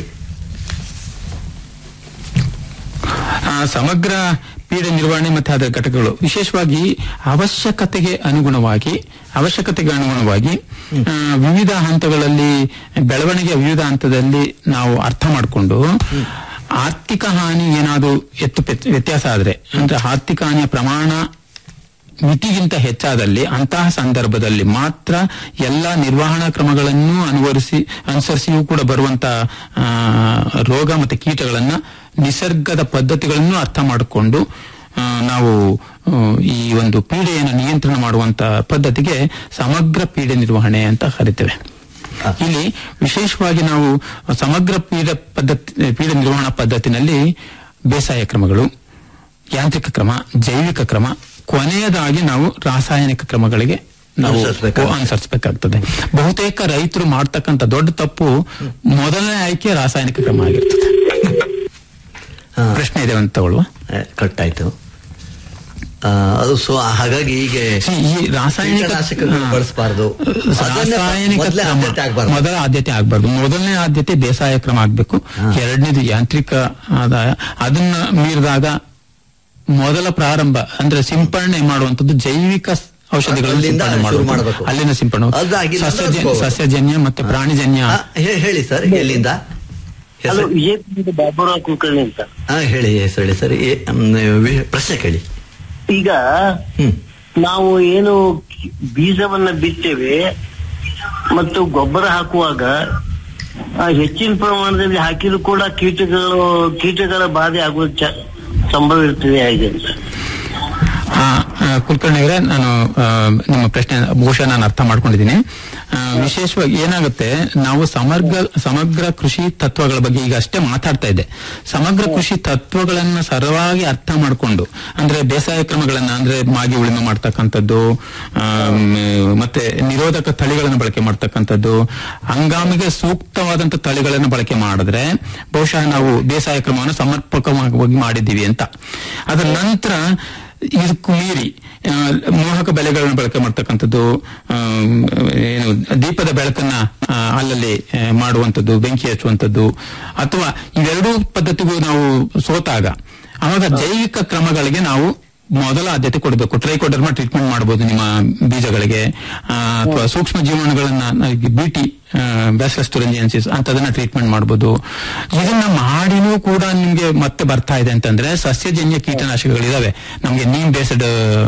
ಆ, ಸಮಗ್ರ ಪೀಡೆ ನಿರ್ವಹಣೆ ಮತ್ತೆ ಅದರ ಘಟಕಗಳು ವಿಶೇಷವಾಗಿ ಅವಶ್ಯಕತೆಗೆ ಅನುಗುಣವಾಗಿ ಅವಶ್ಯಕತೆಗೆ ಅನುಗುಣವಾಗಿ ಆ, ವಿವಿಧ ಹಂತಗಳಲ್ಲಿ ಬೆಳವಣಿಗೆಯ ವಿವಿಧ ಹಂತದಲ್ಲಿ ನಾವು ಅರ್ಥ ಮಾಡಿಕೊಂಡು ಆರ್ಥಿಕ ಹಾನಿ ಏನಾದರೂ ಎತ್ತು ಪೆತ್- ವ್ಯತ್ಯಾಸ ಆದ್ರೆ ಅಂದ್ರೆ ಆರ್ಥಿಕ ಹಾನಿಯ ಪ್ರಮಾಣ ಮಿತಿಗಿಂತ ಹೆಚ್ಚಾದಲ್ಲಿ ಅಂತಹ ಸಂದರ್ಭದಲ್ಲಿ ಮಾತ್ರ ಎಲ್ಲ ನಿರ್ವಹಣಾ ಕ್ರಮಗಳನ್ನು ಅನುವರಿಸಿ ಅನುಸರಿಸಿಯೂ ಕೂಡ ಬರುವಂತ ಆ, ರೋಗ ಮತ್ತು ಕೀಟಗಳನ್ನ ನಿಸರ್ಗದ ಪದ್ಧತಿಗಳನ್ನು ಅರ್ಥ ಮಾಡಿಕೊಂಡು ಆ, ನಾವು ಆ, ಈ ಒಂದು ಪೀಡೆಯನ್ನು ನಿಯಂತ್ರಣ ಮಾಡುವಂತ ಪದ್ಧತಿಗೆ ಸಮಗ್ರ ಪೀಡೆ ನಿರ್ವಹಣೆ ಅಂತ ಕರಿತೇವೆ ಇಲ್ಲಿ ವಿಶೇಷವಾಗಿ ನಾವು ಸಮಗ್ರ ಪೀಡೆ ಪದ್ಧತಿ ಪೀಡೆ ನಿರ್ವಹಣಾ ಪದ್ಧತಿನಲ್ಲಿ ಬೇಸಾಯ ಕ್ರಮಗಳು ಯಾಂತ್ರಿಕ ಕ್ರಮ ಜೈವಿಕ ಕ್ರಮ ಕೊನೆಯದಾಗಿ ನಾವು ರಾಸಾಯನಿಕ ಕ್ರಮಗಳಿಗೆ ನಾವು ಅನುಸರಿಸ್ಬೇಕಾಗ್ತದೆ. ಅನುಸರಿಸಬೇಕಾಗ್ತದೆ ಬಹುತೇಕ ರೈತರು ಮಾಡ್ತಕ್ಕಂಥ ದೊಡ್ಡ ತಪ್ಪು ಮೊದಲನೇ ಆಯ್ಕೆ ರಾಸಾಯನಿಕ ಕ್ರಮ ಆಗಿರ್ತದೆ ಹಾ. ಪ್ರಶ್ನೆ ಇದೆ ಅಂತ ತಗೊಳ್ಳುವ ಕಟ್ ಆಯ್ತು ಆ, ಅದು ಸೊ ಹಾಗಾಗಿ ಈಗ See, ಈ ರಾಸಾಯನಿಕ ಕೀಟನಾಶಕಗಳು ಹಾ. ಬಳಸಬಾರ್ದು ರಾಸಾಯನಿಕ ಮೊದಲೇ ಕ್ರಮ ಆದ್ಯತೆ ಆಗ್ಬಾರ್ದು ಮೊದಲ ಆದ್ಯತೆ ಆಗ್ಬಾರ್ದು ಮೊದಲನೇ ಆದ್ಯತೆ ಬೇಸಾಯ ಕ್ರಮ ಆಗ್ಬೇಕು ಎರಡನೇದು ಯಾಂತ್ರಿಕ ಆದಾಯ ಅದನ್ನ ಮೀರಿದಾಗ ಮೊದಲ ಪ್ರಾರಂಭ ಅಂದ್ರೆ ಸಿಂಪರಣೆ ಮಾಡುವಂತದ್ದು ಜೈವಿಕ ಸ್- ಔಷಧಿಗಳನ್ನು ಅಲ್ಲಿಂದ ಸಿಂಪರಣೆ ಶುರು ಮಾಡುವಂಥದ್ದು. ಮಾಡಬೇಕು. ಅಲ್ಲಿಂದ ಸಿಂಪರಣೆ ಅದಾಗಿಲ್ಲ ಅಂದ್ರೆ ಸಸ್ಯಜನ್ಯ ಹೋಗ್ಬೇಕು. ಸಸ್ಯಜನ್ಯ ಮತ್ತೆ ಪ್ರಾಣಿಜನ್ಯ ಆ, ಹೇ- ಹೇಳಿ ಸರ್ ಎಲ್ಲಿಂದ ಹಲೋ ಹೆಸರು- ವಿಜಯಪುರದ ಬಾಬುರಾವ್ ಕುಲಕರ್ಣಿ ಅಂತ ಆ, ಹೇಳಿ ಹೆಸರು ಹೇಳಿ ಸರ್ ಏ- ಮ್, ವಿ- ಪ್ರಶ್ನೆ ಕೇಳಿ ಈಗ ಹ್ಮ್ ನಾವು ಏನು ಕಿ- ಬೀಜವನ್ನ ಬಿತ್ತೇವೆ ಮತ್ತು ಗೊಬ್ಬರ ಹಾಕುವಾಗ ಆ, ಹೆಚ್ಚಿನ ಪ್ರಮಾಣದಲ್ಲಿ ಹಾಕಿದ್ರು ಕೂಡ ಕೀಟಗಳು ಕೀಟಗಳ ಬಾಧೆ ಆಗುವ ಚ- ಸಂಭವ ಇರ್ತದೆ ಹೇಗೆ ಅಂತ ಆ, ಆ, ಕುಲಕರ್ಣಿ ಅವರೇ ನಾನು ಆ, ನಿಮ್ಮ ಪ್ರಶ್ನೆ ಬಹುಶಃ ನಾನು ಅರ್ಥ ಮಾಡ್ಕೊಂಡಿದ್ದೀನಿ ಆ, ವಿಶೇಷವಾಗಿ ಏನಾಗುತ್ತೆ ನಾವು ಸಮಗ್ರ ಸಮಗ್ರ ಕೃಷಿ ತತ್ವಗಳ ಬಗ್ಗೆ ಈಗ ಅಷ್ಟೇ ಮಾತಾಡ್ತಾ ಇದ್ದೆ ಸಮಗ್ರ ಕೃಷಿ ತತ್ವಗಳನ್ನ ಸರಳವಾಗಿ ಅರ್ಥ ಮಾಡಿಕೊಂಡು ಅಂದ್ರೆ ಬೇಸಾಯ ಕ್ರಮಗಳನ್ನ ಅಂದ್ರೆ ಮಾಗಿ ಉಳಿಮೆ ಮಾಡ್ತಕ್ಕಂಥದ್ದು ಆಮ್, ಮತ್ತೆ ನಿರೋಧಕ ತಳಿಗಳನ್ನು ಬಳಕೆ ಮಾಡ್ತಕ್ಕಂಥದ್ದು ಹಂಗಾಮಿಗೆ ಸೂಕ್ತವಾದಂತ ತಳಿಗಳನ್ನು ಬಳಕೆ ಮಾಡಿದ್ರೆ ಬಹುಶಃ ನಾವು ಬೇಸಾಯ ಕ್ರಮವನ್ನು ಸಮರ್ಪಕವಾಗಿ ಮಾಡಿದ್ದೀವಿ ಅಂತ ಅದರ ನಂತರ ಇದಕ್ಕೂ ಮೀರಿ ಆ, ಮೋಹಕ ಬೆಳೆಗಳನ್ನು ಬಳಕೆ ಮಾಡ್ತಕ್ಕಂಥದ್ದು ಆಮ್, ಏನು ದೀಪದ ಬೆಳಕನ್ನ ಆ, ಅಲ್ಲಲ್ಲಿ ಆ, ಮಾಡುವಂಥದ್ದು ಬೆಂಕಿ ಹಚ್ಚುವಂಥದ್ದು ಅಥವಾ ಇವೆರಡೂ ಪದ್ಧತಿಗೂ ನಾವು ಸೋತಾಗ ಆವಾಗ ಜೈವಿಕ ಕ್ರಮಗಳಿಗೆ ನಾವು ಮೊದಲ ಆದ್ಯತೆ ಕೊಡಬೇಕು ಟ್ರೈಕೋಡರ್ಮಾ ಟ್ರೀಟ್ಮೆಂಟ್ ಮಾಡಬಹುದು ನಿಮ್ಮ ಬೀಜಗಳಿಗೆ ಆ, ಅಥವಾ ಸೂಕ್ಷ್ಮ ಜೀವಾಣುಗಳನ್ನ ಬಿಟಿ ಬ್ಯಾಸಲಸ್ ತುರಂಜಿಯನ್ಸಿಸ್ ಅಂತದನ್ನ ಟ್ರೀಟ್ಮೆಂಟ್ ಮಾಡಬಹುದು ಇದನ್ನ ಮಾಡಿನೂ ಕೂಡ ನಿಮ್ಗೆ ಮತ್ತೆ ಬರ್ತಾ ಇದೆ ಅಂತಂದ್ರೆ ಸಸ್ಯಜನ್ಯ ಕೀಟನಾಶಕಗಳಿದಾವೆ ನಮ್ಗೆ ನೀಮ್ ಬೇಸ್ಡ್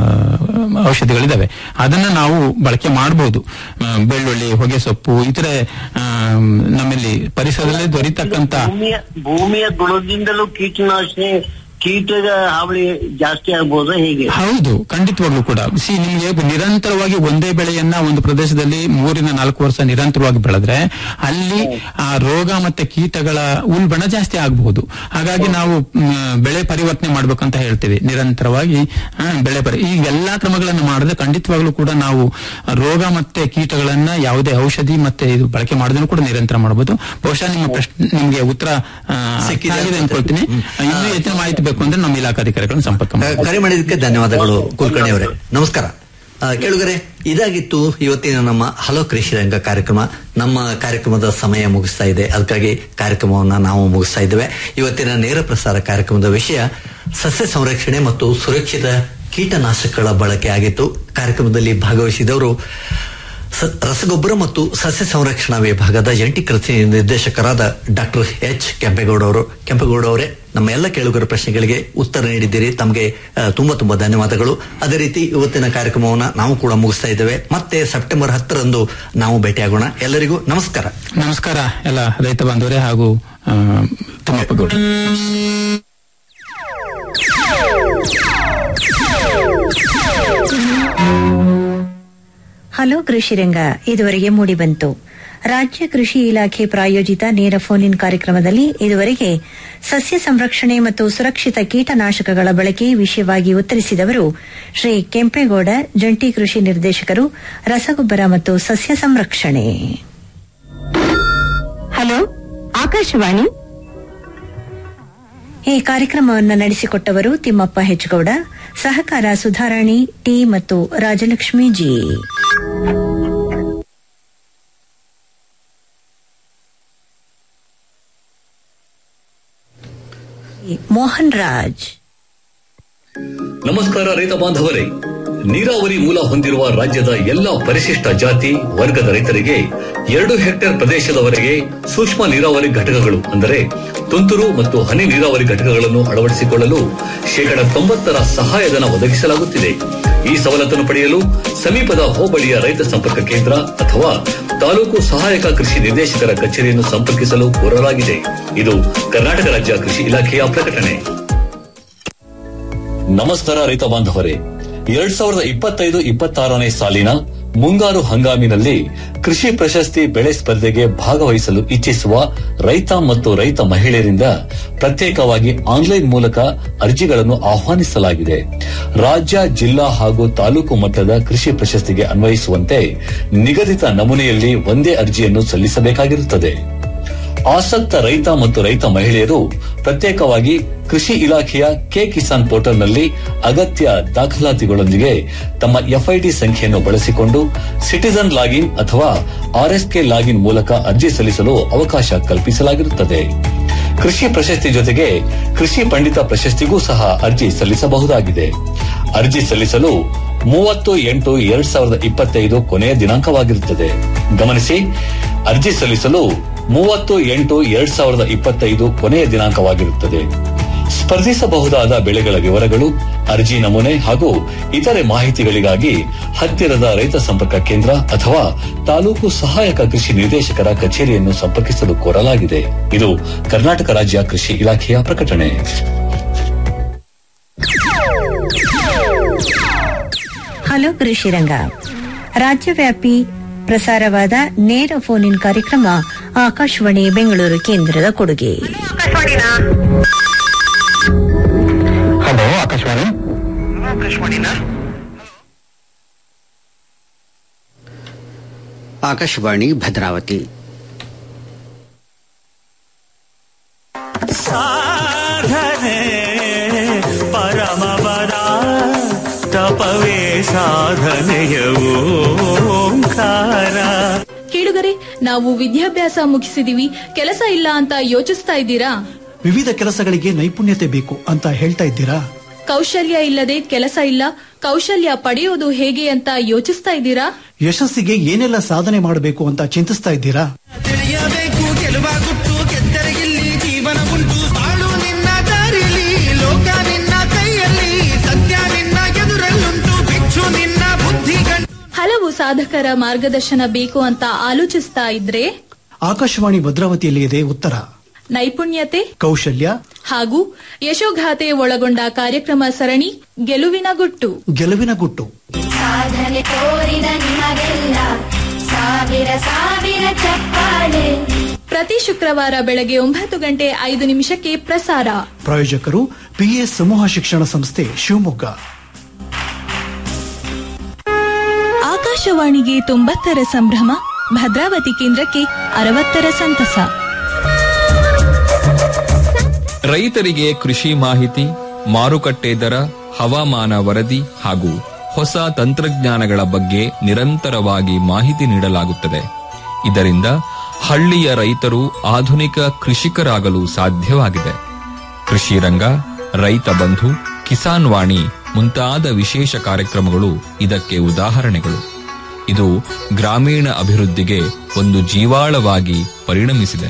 ಔಷಧಿಗಳಿದಾವೆ ಅದನ್ನ ನಾವು ಬಳಕೆ ಮಾಡಬಹುದು ಬೆಳ್ಳುಳ್ಳಿ ಹೊಗೆ ಸೊಪ್ಪು ಇತರೆ ಆ, ನಮ್ಮಲ್ಲಿ ಪರಿಸರದಲ್ಲಿ ದೊರೀತಕ್ಕಂತ ಭೂಮಿಯ ಭೂಮಿಯ ಗುಣದಿಂದಲೂ ಕೀಟನಾಶನೆ ಕೀಟದ ಹಾವಳಿ ಜಾಸ್ತಿ ಆಗ್ಬೋದಾ ಹೇಗೆ ಹೌದು ಖಂಡಿತವಾಗ್ಲೂ ಕೂಡ ಸಿ ನಿಮ್ಗೆ ನಿರಂತರವಾಗಿ ಒಂದೇ ಬೆಳೆಯನ್ನ ಒಂದು ಪ್ರದೇಶದಲ್ಲಿ ಮೂರಿಂದ ನಾಲ್ಕು ವರ್ಷ ನಿರಂತರವಾಗಿ ಬೆಳೆದ್ರೆ ಅಲ್ಲಿ ಆ ರೋಗ ಮತ್ತೆ ಕೀಟಗಳ ಉಲ್ಬಣ ಜಾಸ್ತಿ ಆಗಬಹುದು ಹಾಗಾಗಿ ನಾವು ಮ್, ಬೆಳೆ ಪರಿವರ್ತನೆ ಮಾಡ್ಬೇಕಂತ ಹೇಳ್ತೀವಿ ನಿರಂತರವಾಗಿ ಆ, ಬೆಳೆ ಪರಿ ಈ ಎಲ್ಲಾ ಕ್ರಮಗಳನ್ನು ಮಾಡಿದ್ರೆ ಖಂಡಿತವಾಗ್ಲೂ ಕೂಡ ನಾವು ರೋಗ ಮತ್ತೆ ಕೀಟಗಳನ್ನ ಯಾವುದೇ ಔಷಧಿ ಮತ್ತೆ ಇದು ಬಳಕೆ ಮಾಡಿದ್ರು ಕೂಡ ನಿರಂತರ ಮಾಡಬಹುದು ಬಹುಶಃ ನಿಮ್ಮ ಪ್ರಶ್ನೆ ನಿಮ್ಗೆ ಉತ್ತರ ಆ, ಅರ್ಥ ಸಿಕ್ಕಿದೆ ಆಗಿದೆ ಅನ್ಸುತ್ತೆ. ಅನ್ಕೊಳ್ತೀನಿ ಇನ್ನೂ ಹೆಚ್ಚಿನ ಮಾಹಿತಿ ಬೇಕು ಅಂದ್ರೆ ನಮ್ಮ ಇಲಾಖಾಧಿಕಾರಿಗಳನ್ನು ಸಂಪರ್ಕ ಮಾಡಿ ಕರೆ ಮಾಡಿದ್ದಕ್ಕೆ ಧನ್ಯವಾದಗಳು ಕುಲಕರ್ಣಿ ಅವರೇ ನಮಸ್ಕಾರ ಆ, ಕೇಳುಗರೆ ಇದಾಗಿತ್ತು ಇವತ್ತಿನ ನಮ್ಮ ಹಲೋ ಕೃಷಿ ರಂಗ ಕಾರ್ಯಕ್ರಮ ನಮ್ಮ ಕಾರ್ಯಕ್ರಮದ ಸಮಯ ಮುಗಿಸ್ತಾ ಇದೆ ಅದಕ್ಕಾಗಿ ಕಾರ್ಯಕ್ರಮವನ್ನ ನಾವು ಮುಗಿಸ್ತಾ ಇದ್ದೇವೆ ಇವತ್ತಿನ ನೇರ ಪ್ರಸಾರ ಕಾರ್ಯಕ್ರಮದ ವಿಷಯ ಸಸ್ಯ ಸಂರಕ್ಷಣೆ ಮತ್ತು ಸುರಕ್ಷಿತ ಕೀಟನಾಶಕಗಳ ಬಳಕೆ ಆಗಿತ್ತು ಕಾರ್ಯಕ್ರಮದಲ್ಲಿ ಭಾಗವಹಿಸಿದವರು ಸ- ರಸಗೊಬ್ಬರ ಮತ್ತು ಸಸ್ಯ ಸಂರಕ್ಷಣಾ ವಿಭಾಗದ ಜಂಟಿ ಕೃಷಿ ನಿರ್ದೇಶಕರಾದ ಡಾಕ್ಟರ್ ಎಚ್ ಕೆಂಪೇಗೌಡ ಅವರು ಕೆಂಪೇಗೌಡ ಅವರೇ ನಮ್ಮ ಎಲ್ಲ ಕೇಳುಗರ ಪ್ರಶ್ನೆಗಳಿಗೆ ಉತ್ತರ ನೀಡಿದ್ದೀರಿ ತಮಗೆ ಆ, ತುಂಬಾ ತುಂಬಾ ಧನ್ಯವಾದಗಳು ಅದೇ ರೀತಿ ಇವತ್ತಿನ ಕಾರ್ಯಕ್ರಮವನ್ನ ನಾವು ಕೂಡ ಮುಗಿಸ್ತಾ ಇದ್ದೇವೆ ಮತ್ತೆ ಸೆಪ್ಟೆಂಬರ್ ಹತ್ತರಂದು ನಾವು ಭೇಟಿಯಾಗೋಣ ಎಲ್ಲರಿಗೂ ನಮಸ್ಕಾರ ನಮಸ್ಕಾರ ಎಲ್ಲ ರೈತ ಬಾಂಧವರೇ ಹಾಗೂ ಆ, ತಿಮ್ಮಪ್ಪ ಗೌಡ ಹಲೋ ಕೃಷಿರಂಗ ಇದುವರೆಗೆ ಮೂಡಿಬಂತು ರಾಜ್ಯ ಕೃಷಿ ಇಲಾಖೆ ಪ್ರಾಯೋಜಿತ ನೇರ ಫೋನ್ ಇನ್ ಕಾರ್ಯಕ್ರಮದಲ್ಲಿ ಇದುವರೆಗೆ ಸಸ್ಯ ಸಂರಕ್ಷಣೆ ಮತ್ತು ಸುರಕ್ಷಿತ ಕೀಟನಾಶಕಗಳ ಬಳಕೆ ವಿಷಯವಾಗಿ ಉತ್ತರಿಸಿದವರು ಶ್ರೀ ಕೆಂಪೇಗೌಡ ಜಂಟಿ ಕೃಷಿ ನಿರ್ದೇಶಕರು ರಸಗೊಬ್ಬರ ಮತ್ತು ಸಸ್ಯ ಸಂರಕ್ಷಣೆ ಹಲೋ ಆಕಾಶವಾಣಿ ಈ ಕಾರ್ಯಕ್ರಮವನ್ನು ನಡೆಸಿಕೊಟ್ಟವರು ತಿಮ್ಮಪ್ಪ ಹೆಚ್ಗೌಡ ಸಹಕಾರ ಸುಧಾರಾಣಿ ಟಿ ಮತ್ತು ರಾಜಲಕ್ಷ್ಮಿ ಜಿ ಮೋಹನ್ ರಾಜ್ ನಮಸ್ಕಾರ ರೈತ ಬಾಂಧವರೇ ನೀರಾವರಿ ಮೂಲ ಹೊಂದಿರುವ ರಾಜ್ಯದ ಎಲ್ಲಾ ಪರಿಶಿಷ್ಟ ಜಾತಿ ವರ್ಗದ ರೈತರಿಗೆ ಎರಡು ಹೆಕ್ಟೇರ್ ಪ್ರದೇಶದವರೆಗೆ ಸೂಕ್ಷ್ಮ ನೀರಾವರಿ ಘಟಕಗಳು ಅಂದರೆ ತುಂತುರು ಮತ್ತು ಹನಿ ನೀರಾವರಿ ಘಟಕಗಳನ್ನು ಅಳವಡಿಸಿಕೊಳ್ಳಲು ಶೇಕಡ ತೊಂಬತ್ತರ ಸಹಾಯಧನ ಒದಗಿಸಲಾಗುತ್ತಿದೆ ಈ ಸವಲತ್ತನ್ನು ಪಡೆಯಲು ಸಮೀಪದ ಹೋಬಳಿಯ ರೈತ ಸಂಪರ್ಕ ಕೇಂದ್ರ ಅಥವಾ ತಾಲೂಕು ಸಹಾಯಕ ಕೃಷಿ ನಿರ್ದೇಶಕರ ಕಚೇರಿಯನ್ನು ಸಂಪರ್ಕಿಸಲು ಕೋರಲಾಗಿದೆ ಇದು ಕರ್ನಾಟಕ ರಾಜ್ಯ ಕೃಷಿ ಇಲಾಖೆಯ ಪ್ರಕಟಣೆ ನಮಸ್ಕಾರ ರೈತ ಬಾಂಧವರೇ ಎರಡ್ ಸಾವಿರದ ಇಪ್ಪತ್ತೈದು ಇಪ್ಪತ್ತಾರನೇ ಸಾಲಿನ ಮುಂಗಾರು ಹಂಗಾಮಿನಲ್ಲಿ ಕೃಷಿ ಪ್ರಶಸ್ತಿ ಬೆಳೆ ಸ್ಪರ್ಧೆಗೆ ಭಾಗವಹಿಸಲು ಇಚ್ಛಿಸುವ ರೈತ ಮತ್ತು ರೈತ ಮಹಿಳೆಯರಿಂದ ಪ್ರತ್ಯೇಕವಾಗಿ ಆನ್ಲೈನ್ ಮೂಲಕ ಅರ್ಜಿಗಳನ್ನು ಆಹ್ವಾನಿಸಲಾಗಿದೆ ರಾಜ್ಯ ಜಿಲ್ಲಾ ಹಾಗೂ ತಾಲೂಕು ಮಟ್ಟದ ಕೃಷಿ ಪ್ರಶಸ್ತಿಗೆ ಅನ್ವಯಿಸುವಂತೆ ನಿಗದಿತ ನಮೂನೆಯಲ್ಲಿ ಒಂದೇ ಅರ್ಜಿಯನ್ನು ಸಲ್ಲಿಸಬೇಕಾಗಿರುತ್ತದೆ ಆಸಕ್ತ ರೈತ ಮತ್ತು ರೈತ ಮಹಿಳೆಯರು ಪ್ರತ್ಯೇಕವಾಗಿ ಕೃಷಿ ಇಲಾಖೆಯ ಕೆ ಕಿಸಾನ್ ಪೋರ್ಟಲ್ನಲ್ಲಿ ಅಗತ್ಯ ದಾಖಲಾತಿಗಳೊಂದಿಗೆ ತಮ್ಮ ಎಫ್ಐಡಿ ಸಂಖ್ಯೆಯನ್ನು ಬಳಸಿಕೊಂಡು ಸಿಟಿಜನ್ ಲಾಗಿನ್ ಅಥವಾ ಆರ್ಎಸ್ಕೆ ಲಾಗಿನ್ ಮೂಲಕ ಅರ್ಜಿ ಸಲ್ಲಿಸಲು ಅವಕಾಶ ಕಲ್ಪಿಸಲಾಗಿರುತ್ತದೆ ಕೃಷಿ ಪ್ರಶಸ್ತಿ ಜೊತೆಗೆ ಕೃಷಿ ಪಂಡಿತ ಪ್ರಶಸ್ತಿಗೂ ಸಹ ಅರ್ಜಿ ಸಲ್ಲಿಸಬಹುದಾಗಿದೆ ಅರ್ಜಿ ಸಲ್ಲಿಸಲು ಮೂವತ್ತು ಎಂಟು ಎರಡ್ ಸಾವಿರದ ಇಪ್ಪತ್ತೈದು ಕೊನೆಯ ದಿನಾಂಕವಾಗಿರುತ್ತದೆ ಗಮನಿಸಿ ಅರ್ಜಿ ಸಲ್ಲಿಸಲು ಮೂವತ್ತು ಎಂಟು ಎರಡ್ ಸಾವಿರದ ಇಪ್ಪತ್ತೈದು ಕೊನೆಯ ದಿನಾಂಕವಾಗಿರುತ್ತದೆ ಸ್ಪರ್ಧಿಸಬಹುದಾದ ಬೆಳೆಗಳ ವಿವರಗಳು ಅರ್ಜಿ ನಮೂನೆ ಹಾಗೂ ಇತರೆ ಮಾಹಿತಿಗಳಿಗಾಗಿ ಹತ್ತಿರದ ರೈತ ಸಂಪರ್ಕ ಕೇಂದ್ರ ಅಥವಾ ತಾಲೂಕು ಸಹಾಯಕ ಕೃಷಿ ನಿರ್ದೇಶಕರ ಕಚೇರಿಯನ್ನು ಸಂಪರ್ಕಿಸಲು ಕೋರಲಾಗಿದೆ ಇದು ಕರ್ನಾಟಕ ರಾಜ್ಯ ಕೃಷಿ ಇಲಾಖೆಯ ಪ್ರಕಟಣೆ ಹಲೋ ಕೃಷಿರಂಗ ರಾಜ್ಯವ್ಯಾಪಿ ಪ್ರಸಾರವಾದ ನೇರ ಫೋನ್ ಇನ್ ಕಾರ್ಯಕ್ರಮ ಆಕಾಶವಾಣಿ ಬೆಂಗಳೂರು ಕೇಂದ್ರದ ಕೊಡುಗೆ ಹಲೋ ಆಕಾಶವಾಣಿ ಆಕಾಶವಾಣಿ ಭದ್ರಾವತಿ ಸಾಧನೆ ಪರಮಪದ ತಪವೇ ಸಾಧನೆಯ ಓಂಕಾರ ಕೇಳುಗರೆ ನಾವು ವಿದ್ಯಾಭ್ಯಾಸ ಮುಗಿಸಿದೀವಿ ಕೆಲಸ ಇಲ್ಲ ಅಂತ ಯೋಚಿಸ್ತಾ ಇದ್ದೀರಾ ವಿವಿಧ ಕೆಲಸಗಳಿಗೆ ನೈಪುಣ್ಯತೆ ಬೇಕು ಅಂತ ಹೇಳ್ತಾ ಇದ್ದೀರಾ ಕೌಶಲ್ಯ ಇಲ್ಲದೆ ಕೆಲಸ ಇಲ್ಲ ಕೌಶಲ್ಯ ಪಡೆಯೋದು ಹೇಗೆ ಅಂತ ಯೋಚಿಸ್ತಾ ಇದ್ದೀರಾ ಯಶಸ್ಸಿಗೆ ಏನೆಲ್ಲ ಸಾಧನೆ ಮಾಡಬೇಕು ಅಂತ ಚಿಂತಿಸ್ತಾ ಇದ್ದೀರಾ ತಿಳಿಯಬೇಕು ಗೆಲುವ ಗುಟ್ಟು ಗೆದ್ದರೆ ಇಲ್ಲಿ ಜೀವನ ಉಂಟು ಬಾಳು ನಿನ್ನ ದಾರಿಲಿ ಲೋಕ ನಿನ್ನ ಕೈಯಲ್ಲಿ ಸತ್ಯ ನಿನ್ನ ಎದುರಲ್ಲುಂಟು ಭಿಕ್ಷು ನಿನ್ನ ಬುದ್ಧಿ ಗಂಟು ಹಲವು ಸಾಧಕರ ಮಾರ್ಗದರ್ಶನ ಬೇಕು ಅಂತ ಆಲೋಚಿಸ್ತಾ ಇದ್ರೆ ಆಕಾಶವಾಣಿ ಭದ್ರಾವತಿಯಲ್ಲಿ ಇದೆ ಉತ್ತರ ನೈಪುಣ್ಯತೆ ಕೌಶಲ್ಯ ಹಾಗೂ ಯಶೋಗಾಥೆ ಒಳಗೊಂಡ ಕಾರ್ಯಕ್ರಮ ಸರಣಿ ಗೆಲುವಿನ ಗುಟ್ಟು ಗೆಲುವಿನ ಗುಟ್ಟು ಸಾಧನೆ ತೋರಿದ ನಿಮಗೆಲ್ಲ ಸಾವಿರ ಸಾವಿರ ಚಪ್ಪಾಳೆ ಪ್ರತಿ ಶುಕ್ರವಾರ ಬೆಳಗ್ಗೆ ಒಂಬತ್ತು ಗಂಟೆ ಐದು ನಿಮಿಷಕ್ಕೆ ಪ್ರಸಾರ ಪ್ರಾಯೋಜಕರು ಪಿಎಸ್ ಸಮೂಹ ಶಿಕ್ಷಣ ಸಂಸ್ಥೆ ಶಿವಮೊಗ್ಗ ಆಕಾಶವಾಣಿಗೆ ತೊಂಬತ್ತರ ಸಂಭ್ರಮ ಭದ್ರಾವತಿ ಕೇಂದ್ರಕ್ಕೆ ಅರವತ್ತರ ಸಂತಸ ರೈತರಿಗೆ ಕೃಷಿ ಮಾಹಿತಿ ಮಾರುಕಟ್ಟೆ ದರ ಹವಾಮಾನ ವರದಿ ಹಾಗೂ ಹೊಸ ತಂತ್ರಜ್ಞಾನಗಳ ಬಗ್ಗೆ ನಿರಂತರವಾಗಿ ಮಾಹಿತಿ ನೀಡಲಾಗುತ್ತದೆ ಇದರಿಂದ ಹಳ್ಳಿಯ ರೈತರು ಆಧುನಿಕ ಕೃಷಿಕರಾಗಲು ಸಾಧ್ಯವಾಗಿದೆ ಕೃಷಿ ರಂಗ ರೈತ ಬಂಧು ಕಿಸಾನ್ ವಾಣಿ ಮುಂತಾದ ವಿಶೇಷ ಕಾರ್ಯಕ್ರಮಗಳು ಇದಕ್ಕೆ ಉದಾಹರಣೆಗಳು ಇದು ಗ್ರಾಮೀಣ ಅಭಿವೃದ್ಧಿಗೆ ಒಂದು ಜೀವಾಳವಾಗಿ ಪರಿಣಮಿಸಿದೆ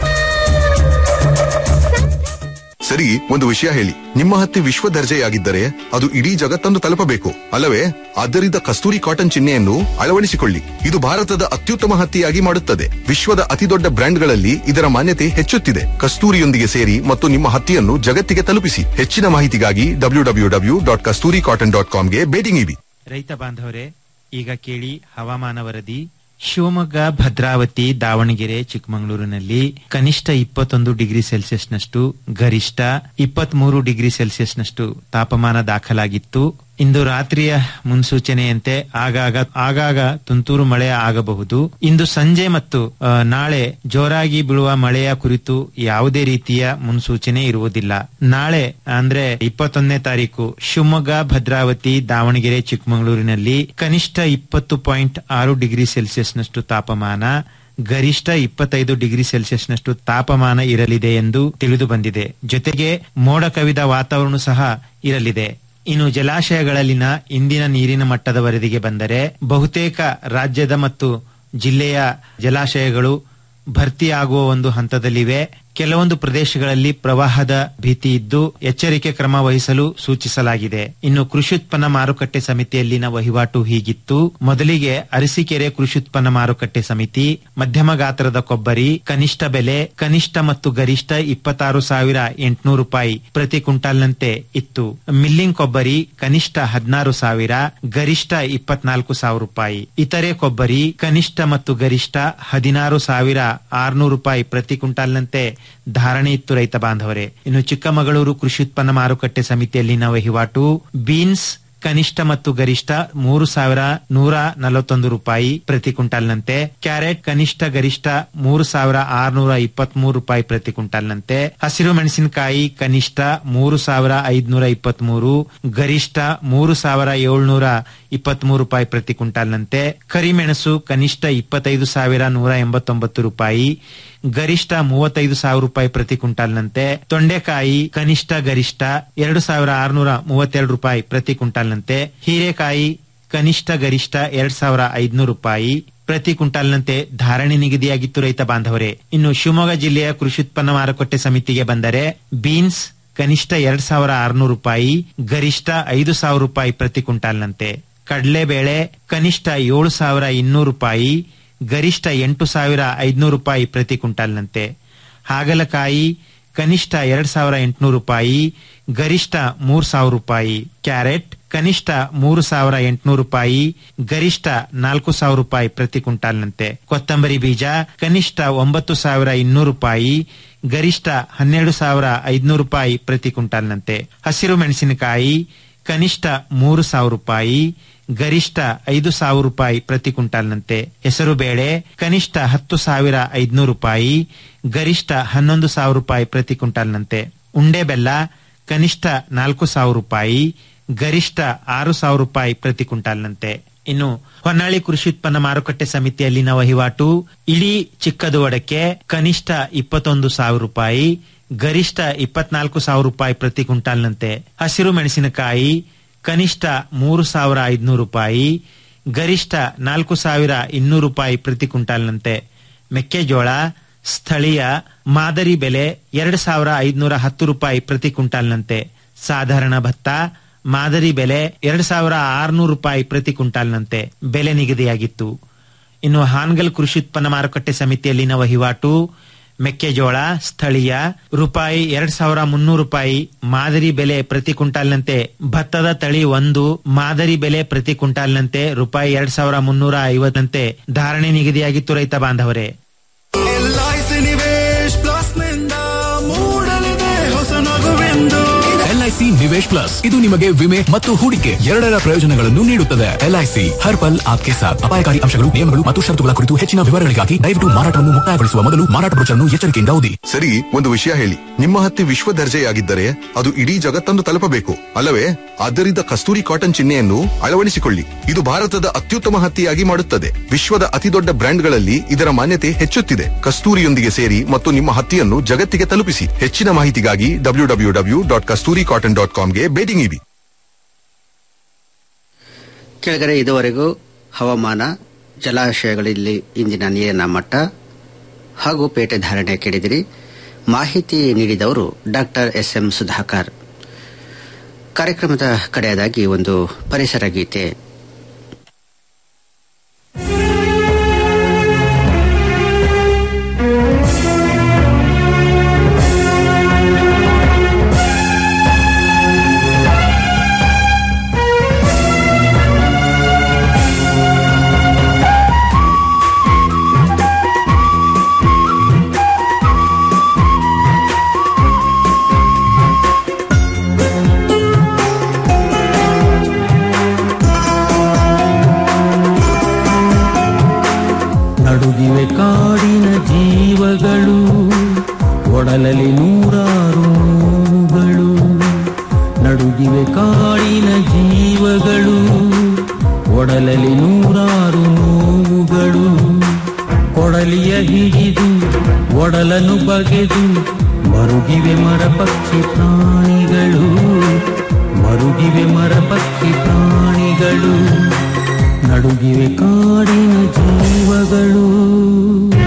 ಸರಿ ಒಂದು ವಿಷಯ ಹೇಳಿ ನಿಮ್ಮ ಹತ್ತಿ ವಿಶ್ವ ದರ್ಜೆಯಾಗಿದ್ದರೆ ಅದು ಇಡೀ ಜಗತ್ತನ್ನು ತಲುಪಬೇಕು ಅಲ್ಲವೇ ಆದ್ದರಿಂದ ಕಸ್ತೂರಿ ಕಾಟನ್ ಚಿಹ್ನೆಯನ್ನು ಅಳವಡಿಸಿಕೊಳ್ಳಿ ಇದು ಭಾರತದ ಅತ್ಯುತ್ತಮ ಹತ್ತಿಯಾಗಿ ಮಾಡುತ್ತದೆ ವಿಶ್ವದ ಅತಿದೊಡ್ಡ ಬ್ರ್ಯಾಂಡ್ಗಳಲ್ಲಿ ಇದರ ಮಾನ್ಯತೆ ಹೆಚ್ಚುತ್ತಿದೆ ಕಸ್ತೂರಿಯೊಂದಿಗೆ ಸೇರಿ ಮತ್ತು ನಿಮ್ಮ ಹತ್ತಿಯನ್ನು ಜಗತ್ತಿಗೆ ತಲುಪಿಸಿ ಹೆಚ್ಚಿನ ಮಾಹಿತಿಗಾಗಿ W W W dot Kasturi cotton dot ಕಾಮ್ಗೆ ಭೇಟಿ ನೀಡಿ ರೈತ ಬಾಂಧವರೇ ಈಗ ಕೇಳಿ ಹವಾಮಾನ ವರದಿ ಶಿವಮೊಗ್ಗ ಭದ್ರಾವತಿ ದಾವಣಗೆರೆ ಚಿಕ್ಕಮಗಳೂರಿನಲ್ಲಿ ಕನಿಷ್ಠ ಇಪ್ಪತ್ತೊಂದು ಡಿಗ್ರಿ ಸೆಲ್ಸಿಯಸ್ನಷ್ಟು ಗರಿಷ್ಠ ಇಪ್ಪತ್ಮೂರು ಡಿಗ್ರಿ ಸೆಲ್ಸಿಯಸ್ನಷ್ಟು ತಾಪಮಾನ ದಾಖಲಾಗಿತ್ತು ಇಂದು ರಾತ್ರಿಯ ಮುನ್ಸೂಚನೆಯಂತೆ ಆಗಾಗ ಆಗಾಗ ತುಂತುರು ಮಳೆ ಆಗಬಹುದು ಇಂದು ಸಂಜೆ ಮತ್ತು ಆ, ನಾಳೆ ಜೋರಾಗಿ ಬೀಳುವ ಮಳೆಯ ಕುರಿತು ಯಾವುದೇ ರೀತಿಯ ಮುನ್ಸೂಚನೆ ಇರುವುದಿಲ್ಲ ನಾಳೆ ಅಂದ್ರೆ ಇಪ್ಪತ್ತೊಂದನೇ ತಾರೀಕು ಶಿವಮೊಗ್ಗ ಭದ್ರಾವತಿ ದಾವಣಗೆರೆ ಚಿಕ್ಕಮಗಳೂರಿನಲ್ಲಿ ಕನಿಷ್ಠ ಇಪ್ಪತ್ತು ಪಾಯಿಂಟ್ ಆರು ಡಿಗ್ರಿ ಸೆಲ್ಸಿಯಸ್ನಷ್ಟು ತಾಪಮಾನ ಗರಿಷ್ಠ ಇಪ್ಪತ್ತೈದು ಡಿಗ್ರಿ ಸೆಲ್ಸಿಯಸ್ನಷ್ಟು ತಾಪಮಾನ ಇರಲಿದೆ ಎಂದು ತಿಳಿದು ಬಂದಿದೆ ಜೊತೆಗೆ ಮೋಡ ಕವಿದ ವಾತಾವರಣ ಸಹ ಇರಲಿದೆ ಇನ್ನು ಜಲಾಶಯಗಳಲ್ಲಿನ ಇಂದಿನ ನೀರಿನ ಮಟ್ಟದ ವರದಿಗೆ ಬಂದರೆ ಬಹುತೇಕ ರಾಜ್ಯದ ಮತ್ತು ಜಿಲ್ಲೆಯ ಜಲಾಶಯಗಳು ಭರ್ತಿಯಾಗುವ ಒಂದು ಹಂತದಲ್ಲಿವೆ ಕೆಲವೊಂದು ಪ್ರದೇಶಗಳಲ್ಲಿ ಪ್ರವಾಹದ ಭೀತಿ ಇದ್ದು ಎಚ್ಚರಿಕೆ ಕ್ರಮ ವಹಿಸಲು ಸೂಚಿಸಲಾಗಿದೆ ಇನ್ನು ಕೃಷಿ ಉತ್ಪನ್ನ ಮಾರುಕಟ್ಟೆ ಸಮಿತಿಯಲ್ಲಿನ ವಹಿವಾಟು ಹೀಗಿತ್ತು ಮೊದಲಿಗೆ ಅರಸೀಕೆರೆ ಕೃಷಿ ಉತ್ಪನ್ನ ಮಾರುಕಟ್ಟೆ ಸಮಿತಿ ಮಧ್ಯಮ ಗಾತ್ರದ ಕೊಬ್ಬರಿ ಕನಿಷ್ಠ ಬೆಲೆ ಕನಿಷ್ಠ ಮತ್ತು ಗರಿಷ್ಠ ಇಪ್ಪತ್ತಾರು ಸಾವಿರ ಎಂಟುನೂರು ರೂಪಾಯಿ ಪ್ರತಿ ಕ್ವಿಂಟಾಲ್ನಂತೆ ಇತ್ತು ಮಿಲ್ಲಿಂಗ್ ಕೊಬ್ಬರಿ ಕನಿಷ್ಠ ಹದಿನಾರು ಸಾವಿರ ಗರಿಷ್ಠ ಇಪ್ಪತ್ನಾಲ್ಕು ಸಾವಿರ ರೂಪಾಯಿ ಇತರೆ ಕೊಬ್ಬರಿ ಕನಿಷ್ಠ ಮತ್ತು ಗರಿಷ್ಠ ಹದಿನಾರು ಸಾವಿರ ಆರ್ನೂರು ರೂಪಾಯಿ ಪ್ರತಿ ಕ್ವಿಂಟಾಲ್ನಂತೆ ಧಾರಣೆ ಇತ್ತು ರೈತ ಬಾಂಧವರೇ ಇನ್ನು ಚಿಕ್ಕಮಗಳೂರು ಕೃಷಿ ಉತ್ಪನ್ನ ಮಾರುಕಟ್ಟೆ ಸಮಿತಿಯಲ್ಲಿನ ವಹಿವಾಟು ಬೀನ್ಸ್ ಕನಿಷ್ಠ ಮತ್ತು ಗರಿಷ್ಠ ಮೂರು ಸಾವಿರ ನೂರ ನಲವತ್ತೊಂದು ರೂಪಾಯಿ ಪ್ರತಿ ಕ್ವಿಂಟಾಲ್ನಂತೆ ಕ್ಯಾರೆಟ್ ಕನಿಷ್ಠ ಗರಿಷ್ಠ ಮೂರು ಸಾವಿರ ಆರ್ನೂರ ಇಪ್ಪತ್ಮೂರು ರೂಪಾಯಿ ಪ್ರತಿ ಕ್ವಿಂಟಾಲ್ನಂತೆ ಹಸಿರು ಮೆಣಸಿನಕಾಯಿ ಕನಿಷ್ಠ ಮೂರು ಸಾವಿರ ಐದ್ನೂರ ಇಪ್ಪತ್ಮೂರು ಗರಿಷ್ಠ ಮೂರು ಸಾವಿರ ಏಳ್ನೂರ ಇಪ್ಪತ್ಮೂರು ರೂಪಾಯಿ ಪ್ರತಿ ಕ್ವಿಂಟಾಲ್ನಂತೆ ಕರಿಮೆಣಸು ಕನಿಷ್ಠ ಇಪ್ಪತ್ತೈದು ಸಾವಿರ ನೂರ ಎಂಬತ್ತೊಂಬತ್ತು ರೂಪಾಯಿ ಗರಿಷ್ಠ ಮೂವತ್ತೈದು ಸಾವಿರ ರೂಪಾಯಿ ಪ್ರತಿ ಕ್ವಿಂಟಾಲ್ನಂತೆ ತೊಂಡೆಕಾಯಿ ಕನಿಷ್ಠ ಗರಿಷ್ಠ ಎರಡು ಸಾವಿರ ಆರುನೂರ ಮೂವತ್ತೆರಡು ರೂಪಾಯಿ ಪ್ರತಿ ಕ್ವಿಂಟಾಲ್ನಂತೆ ಹೀರೆಕಾಯಿ ಕನಿಷ್ಠ ಗರಿಷ್ಠ ಎರಡ್ ಸಾವಿರ ಐದ್ನೂರು ರೂಪಾಯಿ ಪ್ರತಿ ಕ್ವಿಂಟಾಲ್ನಂತೆ ಧಾರಣೆ ನಿಗದಿಯಾಗಿತ್ತು ರೈತ ಬಾಂಧವರೇ ಇನ್ನು ಶಿವಮೊಗ್ಗ ಜಿಲ್ಲೆಯ ಕೃಷಿ ಉತ್ಪನ್ನ ಮಾರುಕಟ್ಟೆ ಸಮಿತಿಗೆ ಬಂದರೆ ಬೀನ್ಸ್ ಕನಿಷ್ಠ ಎರಡ್ ಸಾವಿರ ಆರುನೂರು ರೂಪಾಯಿ ಗರಿಷ್ಠ ಐದು ಸಾವಿರ ರೂಪಾಯಿ ಪ್ರತಿ ಕ್ವಿಂಟಾಲ್ನಂತೆ ಕಡಲೆಬೇಳೆ ಕನಿಷ್ಠ ಏಳು ಸಾವಿರ ಇನ್ನೂರು ರೂಪಾಯಿ ಗರಿಷ್ಠ ಎಂಟು ಸಾವಿರ ಐದ್ನೂರು ರೂಪಾಯಿ ಪ್ರತಿ ಕ್ವಿಂಟಾಲ್ನಂತೆ ಹಾಗಲಕಾಯಿ ಕನಿಷ್ಠ ಎರಡ್ ಸಾವಿರ ಎಂಟುನೂರು ರೂಪಾಯಿ ಗರಿಷ್ಠ ಮೂರ್ ಸಾವಿರ ರೂಪಾಯಿ ಕ್ಯಾರೆಟ್ ಕನಿಷ್ಠ ಮೂರು ಸಾವಿರ ಎಂಟುನೂರು ರೂಪಾಯಿ ಗರಿಷ್ಠ ನಾಲ್ಕು ಸಾವಿರ ರೂಪಾಯಿ ಪ್ರತಿ ಕ್ವಿಂಟಾಲ್ನಂತೆ ಕೊತ್ತಂಬರಿ ಬೀಜ ಕನಿಷ್ಠ ಒಂಬತ್ತು ಸಾವಿರ ಇನ್ನೂರು ರೂಪಾಯಿ ಗರಿಷ್ಠ ಹನ್ನೆರಡು ಸಾವಿರ ಐದ್ನೂರು ರೂಪಾಯಿ ಪ್ರತಿ ಕ್ವಿಂಟಾಲ್ನಂತೆ ಹಸಿರು ಮೆಣಸಿನಕಾಯಿ ಕನಿಷ್ಠ ಮೂರು ಸಾವಿರ ರೂಪಾಯಿ ಗರಿಷ್ಠ ಐದು ಸಾವಿರ ರೂಪಾಯಿ ಪ್ರತಿ ಕ್ವಿಂಟಾಲ್ನಂತೆ ಹೆಸರು ಬೇಳೆ ಕನಿಷ್ಠ ಹತ್ತು ಸಾವಿರ ಐದ್ನೂರು ರೂಪಾಯಿ ಗರಿಷ್ಠ ಹನ್ನೊಂದು ಸಾವಿರ ರೂಪಾಯಿ ಪ್ರತಿ ಕ್ವಿಂಟಾಲ್ನಂತೆ ಉಂಡೆ ಬೆಲ್ಲ ಕನಿಷ್ಠ ನಾಲ್ಕು ಸಾವಿರ ರೂಪಾಯಿ ಗರಿಷ್ಠ ಆರು ಸಾವಿರ ರೂಪಾಯಿ ಪ್ರತಿ ಕ್ವಿಂಟಾಲ್ನಂತೆ ಇನ್ನು ಹೊನ್ನಾಳಿ ಕೃಷಿ ಉತ್ಪನ್ನ ಮಾರುಕಟ್ಟೆ ಸಮಿತಿಯಲ್ಲಿನ ವಹಿವಾಟು ಇಡೀ ಚಿಕ್ಕದು ಅಡಕೆ ಕನಿಷ್ಠ ಇಪ್ಪತ್ತೊಂದು ಸಾವಿರ ರೂಪಾಯಿ ಗರಿಷ್ಠ ಇಪ್ಪತ್ನಾಲ್ಕು ಸಾವಿರ ರೂಪಾಯಿ ಪ್ರತಿ ಕ್ವಿಂಟಾಲ್ನಂತೆ ಹಸಿರು ಮೆಣಸಿನಕಾಯಿ ಕನಿಷ್ಠ ಮೂರು ಸಾವಿರ ಐದ್ನೂರು ರೂಪಾಯಿ ಗರಿಷ್ಠ ನಾಲ್ಕು ಸಾವಿರ ಇನ್ನೂರು ರೂಪಾಯಿ ಪ್ರತಿ ಕ್ವಿಂಟಾಲ್ನಂತೆ ಮೆಕ್ಕೆಜೋಳ ಸ್ಥಳೀಯ ಮಾದರಿ ಬೆಲೆ ಎರಡು ಸಾವಿರ ಐದ್ನೂರ ಹತ್ತು ರೂಪಾಯಿ ಪ್ರತಿ ಕ್ವಿಂಟಾಲ್ನಂತೆ ಸಾಧಾರಣ ಭತ್ತ ಮಾದರಿ ಬೆಲೆ ಎರಡು ಸಾವಿರ ಆರುನೂರು ರೂಪಾಯಿ ಪ್ರತಿ ಕ್ವಿಂಟಾಲ್ನಂತೆ ಬೆಲೆ ನಿಗದಿಯಾಗಿತ್ತು ಇನ್ನು ಹಾನ್ಗಲ್ ಕೃಷಿ ಉತ್ಪನ್ನ ಮಾರುಕಟ್ಟೆ ಸಮಿತಿಯಲ್ಲಿನ ವಹಿವಾಟು ಮೆಕ್ಕೆಜೋಳ ಸ್ಥಳೀಯ ರೂಪಾಯಿ ಎರಡ್ ಸಾವಿರ ಮುನ್ನೂರು ರೂಪಾಯಿ ಮಾದರಿ ಬೆಲೆ ಪ್ರತಿ ಕ್ವಿಂಟಾಲ್ನಂತೆ ಭತ್ತದ ತಳಿ ಒಂದು ಮಾದರಿ ಬೆಲೆ ಪ್ರತಿ ಕ್ವಿಂಟಾಲ್ನಂತೆ ರೂಪಾಯಿ ಎರಡ್ ಸಾವಿರ ಮುನ್ನೂರ ಐವತ್ತಂತೆ ಧಾರಣೆ ನಿಗದಿಯಾಗಿತ್ತು ರೈತ ಬಾಂಧವರೇ ಎಲ್ಐಸಿ ನಿವೇಶ್ ಪ್ಲಸ್ ನಿಂದ ಮೂಡಲಿದೆ ಹೊಸ ನಗುವೆಂದು ಎಲ್ಐಸಿ ನಿವೇಶ್ ಪ್ಲಸ್ ಇದು ನಿಮಗೆ ವಿಮೆ ಮತ್ತು ಹೂಡಿಕೆ ಎರಡರ ಪ್ರಯೋಜನಗಳನ್ನು ನೀಡುತ್ತದೆ ಎಲ್ಐಸಿ ಹರ್ ಪಲ್ ಆಪ್ಕೆ ಸಾಥ್ ಅಪಾಯಕಾರಿ ಅಂಶಗಳು ನಿಯಮಗಳು ಮತ್ತು ಷರತ್ತುಗಳ ಕುರಿತು ಹೆಚ್ಚಿನ ವಿವರಗಳಿಗಾಗಿ ದಯವಿಟ್ಟು ಮಾರಾಟವನ್ನು ಮುಕ್ತಾಯಗೊಳಿಸುವ ಮೊದಲು ಮಾರಾಟ ಬ್ರೋಚರ್ನ್ನು ಎಚ್ಚರಿಕೆಯಿಂದ ಓದಿ ಸರಿ ಒಂದು ವಿಷಯ ಹೇಳಿ ನಿಮ್ಮ ಹತ್ತಿ ವಿಶ್ವ ದರ್ಜೆಯಾಗಿದ್ದರೆ ಅದು ಇಡೀ ಜಗತ್ತನ್ನು ತಲುಪಬೇಕು ಅಲ್ಲವೇ ಆದ್ದರಿಂದ ಕಸ್ತೂರಿ ಕಾಟನ್ ಚಿಹ್ನೆಯನ್ನು ಅಳವಡಿಸಿಕೊಳ್ಳಿ ಇದು ಭಾರತದ ಅತ್ಯುತ್ತಮ ಹತ್ತಿಯಾಗಿ ಮಾಡುತ್ತದೆ ವಿಶ್ವದ ಅತಿದೊಡ್ಡ ಬ್ರ್ಯಾಂಡ್ಗಳಲ್ಲಿ ಇದರ ಮಾನ್ಯತೆ ಹೆಚ್ಚುತ್ತಿದೆ ಕಸ್ತೂರಿಯೊಂದಿಗೆ ಸೇರಿ ಮತ್ತು ನಿಮ್ಮ ಹತ್ತಿಯನ್ನು ಜಗತ್ತಿಗೆ ತಲುಪಿಸಿ ಹೆಚ್ಚಿನ ಮಾಹಿತಿಗಾಗಿ W W W dot Kasturi cotton dot ಕಾಮ್ಗೆ ಭೇಟಿ ನೀಡಿ ಕೆಳಗಡೆ ಇದುವರೆಗೂ ಹವಾಮಾನ ಜಲಾಶಯಗಳಲ್ಲಿ ಇಂದಿನ ನೀರಿನ ಮಟ್ಟ ಹಾಗೂ ಪೇಟೆ ಧಾರಣೆ ಕೇಳಿದಿರಿ ಮಾಹಿತಿ ನೀಡಿದವರು ಡಾಕ್ಟರ್ ಎಸ್ ಎಂ ಸುಧಾಕರ್ ಕಾರ್ಯಕ್ರಮದ ಕಡೆಯದಾಗಿ ಒಂದು ಪರಿಸರ ಗೀತೆ ನಡುಗಿವೆ ಕಾಡಿನ ಜೀವಗಳು ಒಡಲಲಿ ನೂರಾರು ನೋವುಗಳು ನಡುಗಿವೆ ಕಾಡಿನ ಜೀವಗಳು ಒಡಲಲಿ ನೂರಾರು ನೋವುಗಳು ಕೊಡಲಿಯ ಹಿಡಿದು ಒಡಲನು ಬಗೆದು ಮರುಗಿವೆ ಮರ ಪಕ್ಷಿ ಪ್ರಾಣಿಗಳು ಮರುಗಿವೆ ಮರ ಪಕ್ಷಿ ಪ್ರಾಣಿಗಳು ನಡುಗಿವೆ ಕಾಡಿನ ಜೀವಗಳು